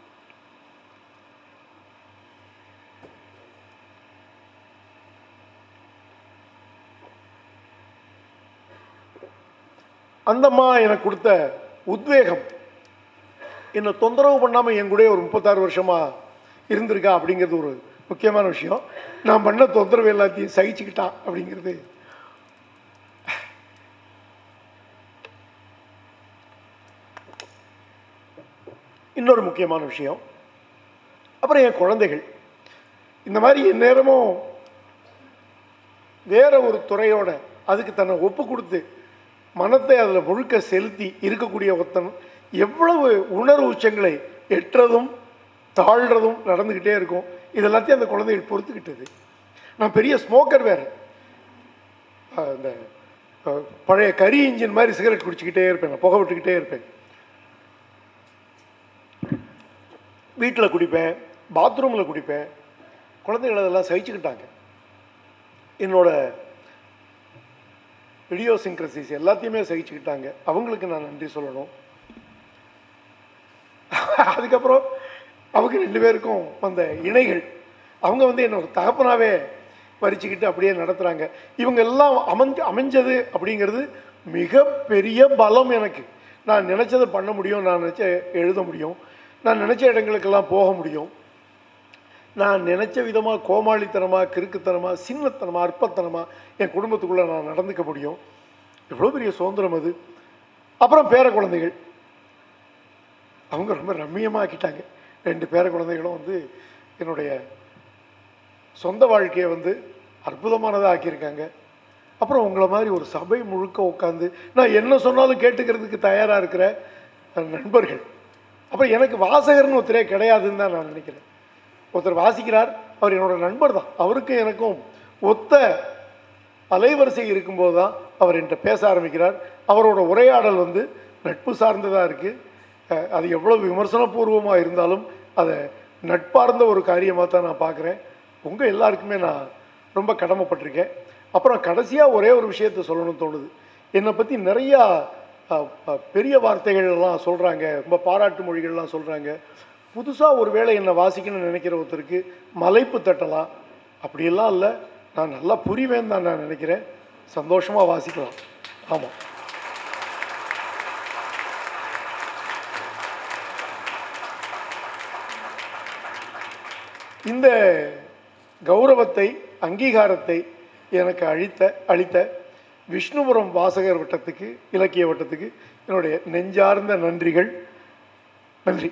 அந்தம்மா எனக்கு கொடுத்த உத்வேகம் என்னை தொந்தரவு பண்ணாமல் என் கூட ஒரு முப்பத்தாறு வருஷமா இருந்திருக்கா அப்படிங்கிறது ஒரு முக்கியமான விஷயம் நான் பண்ண தொந்தரவு எல்லாத்தையும் சகிச்சுக்கிட்டா அப்படிங்கிறது இன்னொரு முக்கியமான விஷயம் அப்புறம் என் குழந்தைகள் இந்த மாதிரி என் நேரமும் வேற ஒரு துறையோட அதுக்கு தன்னை ஒப்பு கொடுத்து மனத்தை அதில் முழுக்க செலுத்தி இருக்கக்கூடிய ஒருத்தன் எவ்வளவு உணர்வு உச்சங்களை எட்டுறதும் தாழ்றதும் நடந்துக்கிட்டே இருக்கும் இது எல்லாத்தையும் அந்த குழந்தைகள் பொறுத்துக்கிட்டது நான் பெரிய ஸ்மோக்கர் வேறு அந்த அஹ், பழைய கரி இன்ஜின் மாதிரி சிகரெட் குடிச்சிக்கிட்டே இருப்பேன் நான் புகை விட்டுக்கிட்டே இருப்பேன் வீட்டில் குடிப்பேன் பாத்ரூமில் குடிப்பேன் குழந்தைகள் அதெல்லாம் சகிச்சுக்கிட்டாங்க என்னோட இடியோசிங்க்ரசிஸ் எல்லாத்தையுமே சகிச்சுக்கிட்டாங்க அவங்களுக்கு நான் நன்றி சொல்லணும் அதுக்கப்புறம் அவங்க ரெண்டு பேருக்கும் வந்த இணைகள் அவங்க வந்து என்ன ஒரு தகப்பனாவே வரிச்சுக்கிட்டு அப்படியே நடத்துகிறாங்க இவங்க எல்லாம் அமைஞ்சு அமைஞ்சது அப்படிங்கிறது மிகப்பெரிய பலம் எனக்கு நான் நினச்சதை பண்ண முடியும் நான் நினச்ச எழுத முடியும் நான் நினச்ச இடங்களுக்கெல்லாம் போக முடியும் நான் நினச்ச விதமாக கோமாளித்தனமாக கிறுக்குத்தனமாக சின்னத்தனமாக அற்பத்தனமாக என் குடும்பத்துக்குள்ளே நான் நடந்துக்க முடியும் எவ்வளோ பெரிய சுதந்திரம் அது அப்புறம் பேர குழந்தைகள் அவங்க ரொம்ப ரம்மியமாக்கிட்டாங்க ரெண்டு பேர குழந்தைகளும் வந்து என்னுடைய சொந்த வாழ்க்கையை வந்து அற்புதமானதாக ஆக்கியிருக்காங்க அப்புறம் உங்களை மாதிரி ஒரு சபை முழுக்க உட்காந்து நான் என்ன சொன்னாலும் கேட்டுக்கிறதுக்கு தயாராக இருக்கிற அஹ், நண்பர்கள் அப்புறம் எனக்கு வாசகர்னு ஒருத்தரே கிடையாதுன்னு தான் நான் நினைக்கிறேன் ஒருத்தர் வாசிக்கிறார் அவர் என்னோட நண்பர் தான் அவருக்கும் எனக்கும் ஒத்த அலைவரிசை இருக்கும்போது தான் அவர் என்கிட்ட பேச ஆரம்பிக்கிறார் அவரோட உரையாடல் வந்து நட்பு சார்ந்ததாக இருக்குது அது எவ்வளோ விமர்சனபூர்வமாக இருந்தாலும் அதை நட்பார்ந்த ஒரு காரியமாக தான் நான் பார்க்குறேன் உங்கள் எல்லாருக்குமே நான் ரொம்ப கடமைப்பட்டிருக்கேன் அப்புறம் கடைசியாக ஒரே ஒரு விஷயத்தை சொல்லணும்னு தோணுது என்னை பற்றி நிறையா அஹ், அஹ், பெரிய வார்த்தைகள் எல்லாம் சொல்கிறாங்க ரொம்ப பாராட்டு மொழிகள்லாம் சொல்கிறாங்க புதுசாக ஒரு வேளை என்னை வாசிக்கணும்னு நினைக்கிற ஒருத்தருக்கு மலைப்பு தட்டலாம் அப்படியெல்லாம் இல்லை நான் நல்லா புரிவேன்னு தான் நான் நினைக்கிறேன் சந்தோஷமாக வாசிக்கலாம் ஆமாம் இந்த கௌரவத்தை அங்கீகாரத்தை எனக்கு அழித்த அளித்த விஷ்ணுபுரம் வாசகர் வட்டத்துக்கு இலக்கிய வட்டத்துக்கு என்னுடைய நெஞ்சார்ந்த நன்றிகள் நன்றி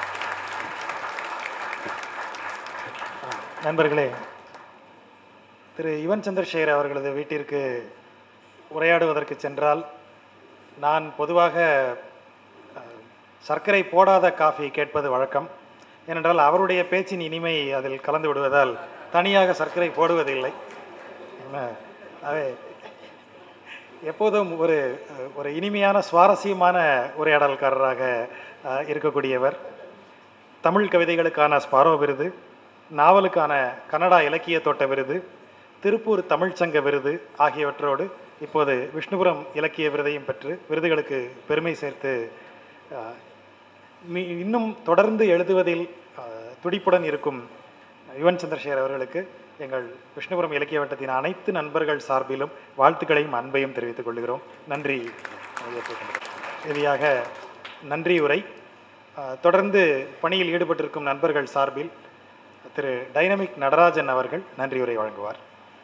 நண்பர்களே திரு யுவன் சந்திரசேகர் அவர்களது வீட்டிற்கு உரையாடுவதற்கு சென்றால் நான் பொதுவாக அஹ், சர்க்கரை போடாத காஃபி கேட்பது வழக்கம் ஏனென்றால் அவருடைய பேச்சின் இனிமை அதில் கலந்து விடுவதால் தனியாக சர்க்கரை போடுவதில்லை அஹ், அவை எப்போதும் ஒரு அஹ், ஒரு இனிமையான சுவாரஸ்யமான உரையாடல்காரராக அஹ், இருக்கக்கூடியவர் தமிழ் கவிதைகளுக்கான ஸ்பாரோ விருது நாவலுக்கான கன்னடா இலக்கிய தோட்ட விருது திருப்பூர் தமிழ்ச்சங்க விருது ஆகியவற்றோடு இப்போது விஷ்ணுபுரம் இலக்கிய விருதையும் பெற்று விருதுகளுக்கு பெருமை சேர்த்து அஹ், மீ- இன்னும் தொடர்ந்து எழுதுவதில் அஹ், துடிப்புடன் இருக்கும் யுவன் சந்திரசேகர் அவர்களுக்கு எங்கள் விஷ்ணுபுரம் இலக்கிய வட்டத்தின் அனைத்து நண்பர்கள் சார்பிலும் வாழ்த்துக்களையும் அன்பையும் தெரிவித்துக் கொள்கிறோம் நன்றி இறுதியாக நன்றி உரை அஹ், தொடர்ந்து பணியில் ஈடுபட்டிருக்கும் நண்பர்கள் சார்பில் திரு டைனமிக் நடராஜன் அவர்கள் நன்றி உரை வழங்குவார்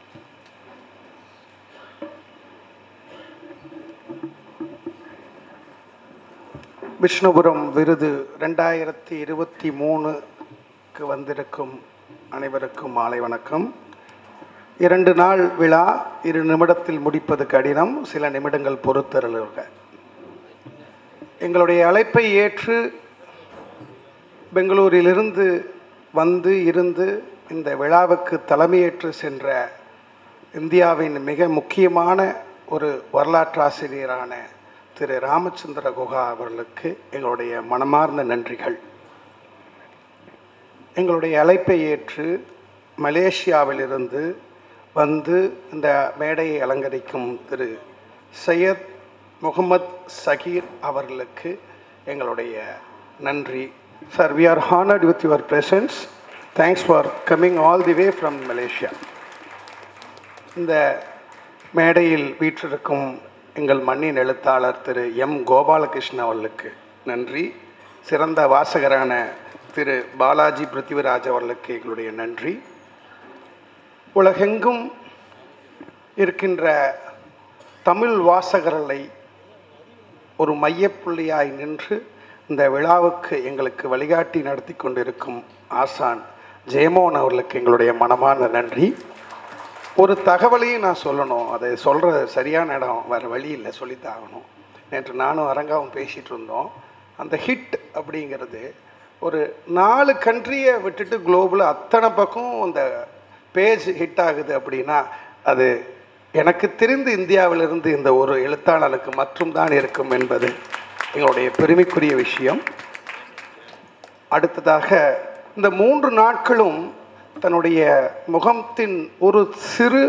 விஷ்ணுபுரம் விருது ரெண்டாயிரத்தி இருபத்தி மூணுக்கு வந்திருக்கும் அனைவருக்கும் மாலை வணக்கம் இரண்டு நாள் விழா இரு நிமிடத்தில் முடிப்பது கடினம் சில நிமிடங்கள் பொறுத்தருளுக எங்களுடைய அழைப்பை ஏற்று பெங்களூரிலிருந்து வந்து இருந்து இந்த விழாவுக்கு தலைமையேற்று சென்ற இந்தியாவின் மிக முக்கியமான ஒரு வரலாற்றாசிரியரான திரு ராமச்சந்திர குஹா அவர்களுக்கு எங்களுடைய மனமார்ந்த நன்றிகள் எங்களுடைய அழைப்பை ஏற்று மலேசியாவிலிருந்து வந்து இந்த மேடையை அலங்கரிக்கும் திரு சையத் முகமது சகீர் அவர்களுக்கு எங்களுடைய நன்றி sir we are honoured with your presence thanks for coming all the way from Malaysia இந்த மேடையில் வீற்றிருக்கும் எங்கள் மண்ணின் எழுத்தாளர் திரு எம் கோபாலகிருஷ்ணன் அவர்களுக்கு நன்றி சிறந்த வாசகரான திரு பாலாஜி பிருத்திவிராஜ் அவர்களுக்கு எங்களுடைய நன்றி உலகெங்கும் இருக்கின்ற தமிழ் வாசகர்களை ஒரு மையப்புள்ளியாய் நின்று இந்த விழாவுக்கு எங்களுக்கு வழிகாட்டி நடத்தி கொண்டிருக்கும் ஆசான் ஜெயமோகன் அவர்களுக்கு எங்களுடைய மனமான நன்றி ஒரு தகவலையும் நான் சொல்லணும் அதை சொல்கிற சரியான இடம் வேறு வழி இல்லை சொல்லித்தாகணும் நேற்று நானும் அரங்காவும் பேசிகிட்டு இருந்தோம் அந்த ஹிட் அப்படிங்கிறது ஒரு நாலு கண்ட்ரியை விட்டுட்டு குளோபல் அத்தனை பக்கம் அந்த பேஜ் ஹிட் ஆகுது அப்படின்னா அது எனக்கு தெரிந்து இந்தியாவிலிருந்து இந்த ஒரு எழுத்தாளனுக்கு மட்டும்தான் இருக்கும் என்பது எங்களுடைய பெருமைக்குரிய விஷயம் அடுத்ததாக இந்த மூன்று நாட்களும் தன்னுடைய முகத்தின் ஒரு சிறு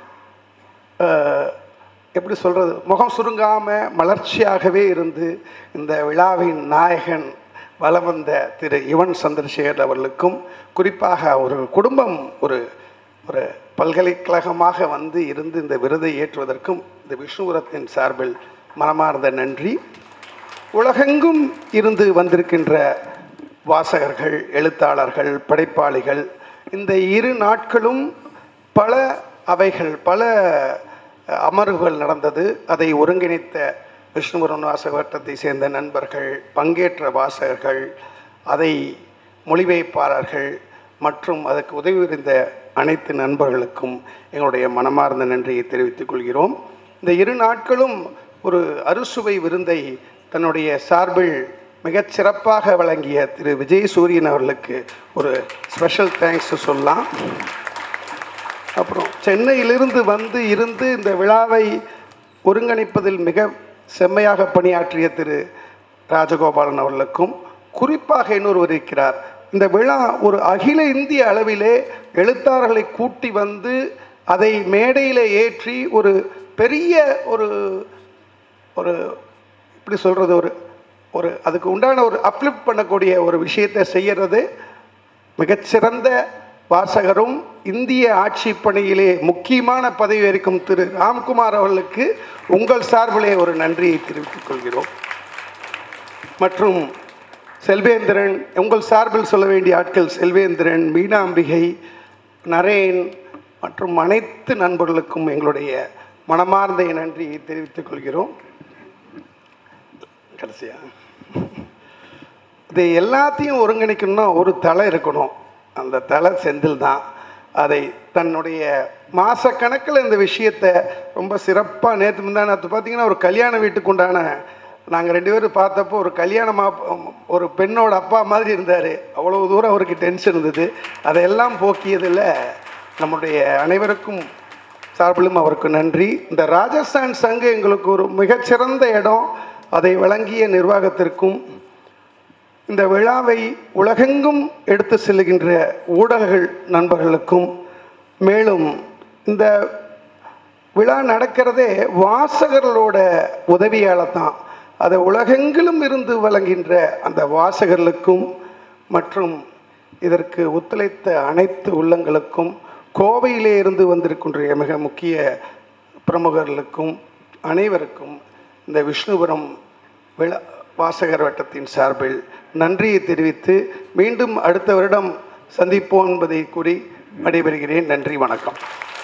அஹ், எப்படி சொல்கிறது முகம் சுருங்காமல் மலர்ச்சியாகவே இருந்து இந்த விழாவின் நாயகன் வலம் வந்த திரு யுவன் சந்திரசேகர் அவர்களுக்கும் குறிப்பாக ஒரு குடும்பம் ஒரு ஒரு பல்கலைக்கழகமாக வந்து இருந்து இந்த விருதை ஏற்றுவதற்கும் இந்த விஷ்ணுபுரத்தின் சார்பில் மனமார்ந்த நன்றி உலகெங்கும் இருந்து வந்திருக்கின்ற வாசகர்கள் எழுத்தாளர்கள் படைப்பாளிகள் இந்த இரு நாட்களும் பல அவைகள் பல அஹ், அமர்வுகள் நடந்தது அதை ஒருங்கிணைத்த விஷ்ணுபுரம் வாசக வட்டத்தை சேர்ந்த நண்பர்கள் பங்கேற்ற வாசகர்கள் அதை மொழிபெயர்ப்பாளர்கள் மற்றும் அதற்கு உதவி புரிந்த அனைத்து நண்பர்களுக்கும் எங்களுடைய மனமார்ந்த நன்றியை தெரிவித்துக் கொள்கிறோம் இந்த இரு நாட்களும் ஒரு அறுசுவை விருந்தை தன்னுடைய சார்பில் மிகச் சிறப்பாக வழங்கிய திரு விஜய் சூரியன் அவர்களுக்கு ஒரு ஸ்பெஷல் தேங்க்ஸ் சொல்லலாம் அப்புறம் சென்னையிலிருந்து வந்து இருந்து இந்த விழாவை ஒருங்கிணைப்பதில் மிக செம்மையாக பணியாற்றிய திரு ராஜகோபாலன் அவர்களுக்கும் குறிப்பாக இன்னொருவர் இருக்கிறார் இந்த விழா ஒரு அகில இந்திய அளவிலே எழுத்தாளர்களை கூட்டி வந்து அதை மேடையில் ஏற்றி ஒரு பெரிய ஒரு ஒரு இப்படி சொல்கிறது ஒரு ஒரு அதுக்கு உண்டான ஒரு அப்லிஃப்ட் பண்ணக்கூடிய ஒரு விஷயத்தை செய்கிறது மிகச்சிறந்த வாசகரும் இந்திய ஆட்சி பணியிலே முக்கியமான பதவி வரைக்கும் திரு ராம்குமார் அவர்களுக்கு உங்கள் சார்பிலே ஒரு நன்றியை தெரிவித்துக் கொள்கிறோம் மற்றும் செல்வேந்திரன் உங்கள் சார்பில் சொல்ல வேண்டிய ஆட்கள் செல்வேந்திரன் மீனாம்பிகை நரேன் மற்றும் அனைத்து நண்பர்களுக்கும் எங்களுடைய மனமார்ந்த நன்றியை தெரிவித்துக் கொள்கிறோம் கடைசியா இதை எல்லாத்தையும் ஒருங்கிணைக்கணும்னா ஒரு தலை இருக்கணும் அந்த தலை செந்தில் தான் அதை தன்னுடைய மாதக்கணக்கில் இந்த விஷயத்தை ரொம்ப சிறப்பாக நேற்று முந்தானத்து பார்த்தீங்கன்னா ஒரு கல்யாண வீட்டுக்கு உண்டான நாங்கள் ரெண்டு பேரும் பார்த்தப்போ ஒரு கல்யாணமா ஒரு பெண்ணோட அப்பா மாதிரி இருந்தார் அவ்வளோ தூரம் அவருக்கு டென்ஷன் இருந்தது அதையெல்லாம் போக்கியதில் நம்முடைய அனைவருக்கும் சார்பிலும் அவருக்கு நன்றி இந்த ராஜஸ்தான் சங்கு எங்களுக்கு ஒரு மிகச்சிறந்த இடம் அதை வழங்கிய நிர்வாகத்திற்கும் இந்த விழாவை உலகெங்கும் எடுத்து செல்லுகின்ற ஊடகங்கள் நண்பர்களுக்கும் மேலும் இந்த விழா நடக்கிறதே வாசகர்களோட உதவியால் தான் அதை உலகெங்கிலும் இருந்து வழங்கின்ற அந்த வாசகர்களுக்கும் மற்றும் இதற்கு ஒத்துழைத்த அனைத்து உள்ளங்களுக்கும் கோவையிலே இருந்து வந்திருக்கின்ற மிக முக்கிய பிரமுகர்களுக்கும் அனைவருக்கும் இந்த விஷ்ணுபுரம் விழா வாசகர் வட்டத்தின் சார்பில் நன்றியை தெரிவித்து மீண்டும் அடுத்த வருடம் சந்திப்போம் என்பதை கூறி விடைபெறுகிறேன் நன்றி வணக்கம்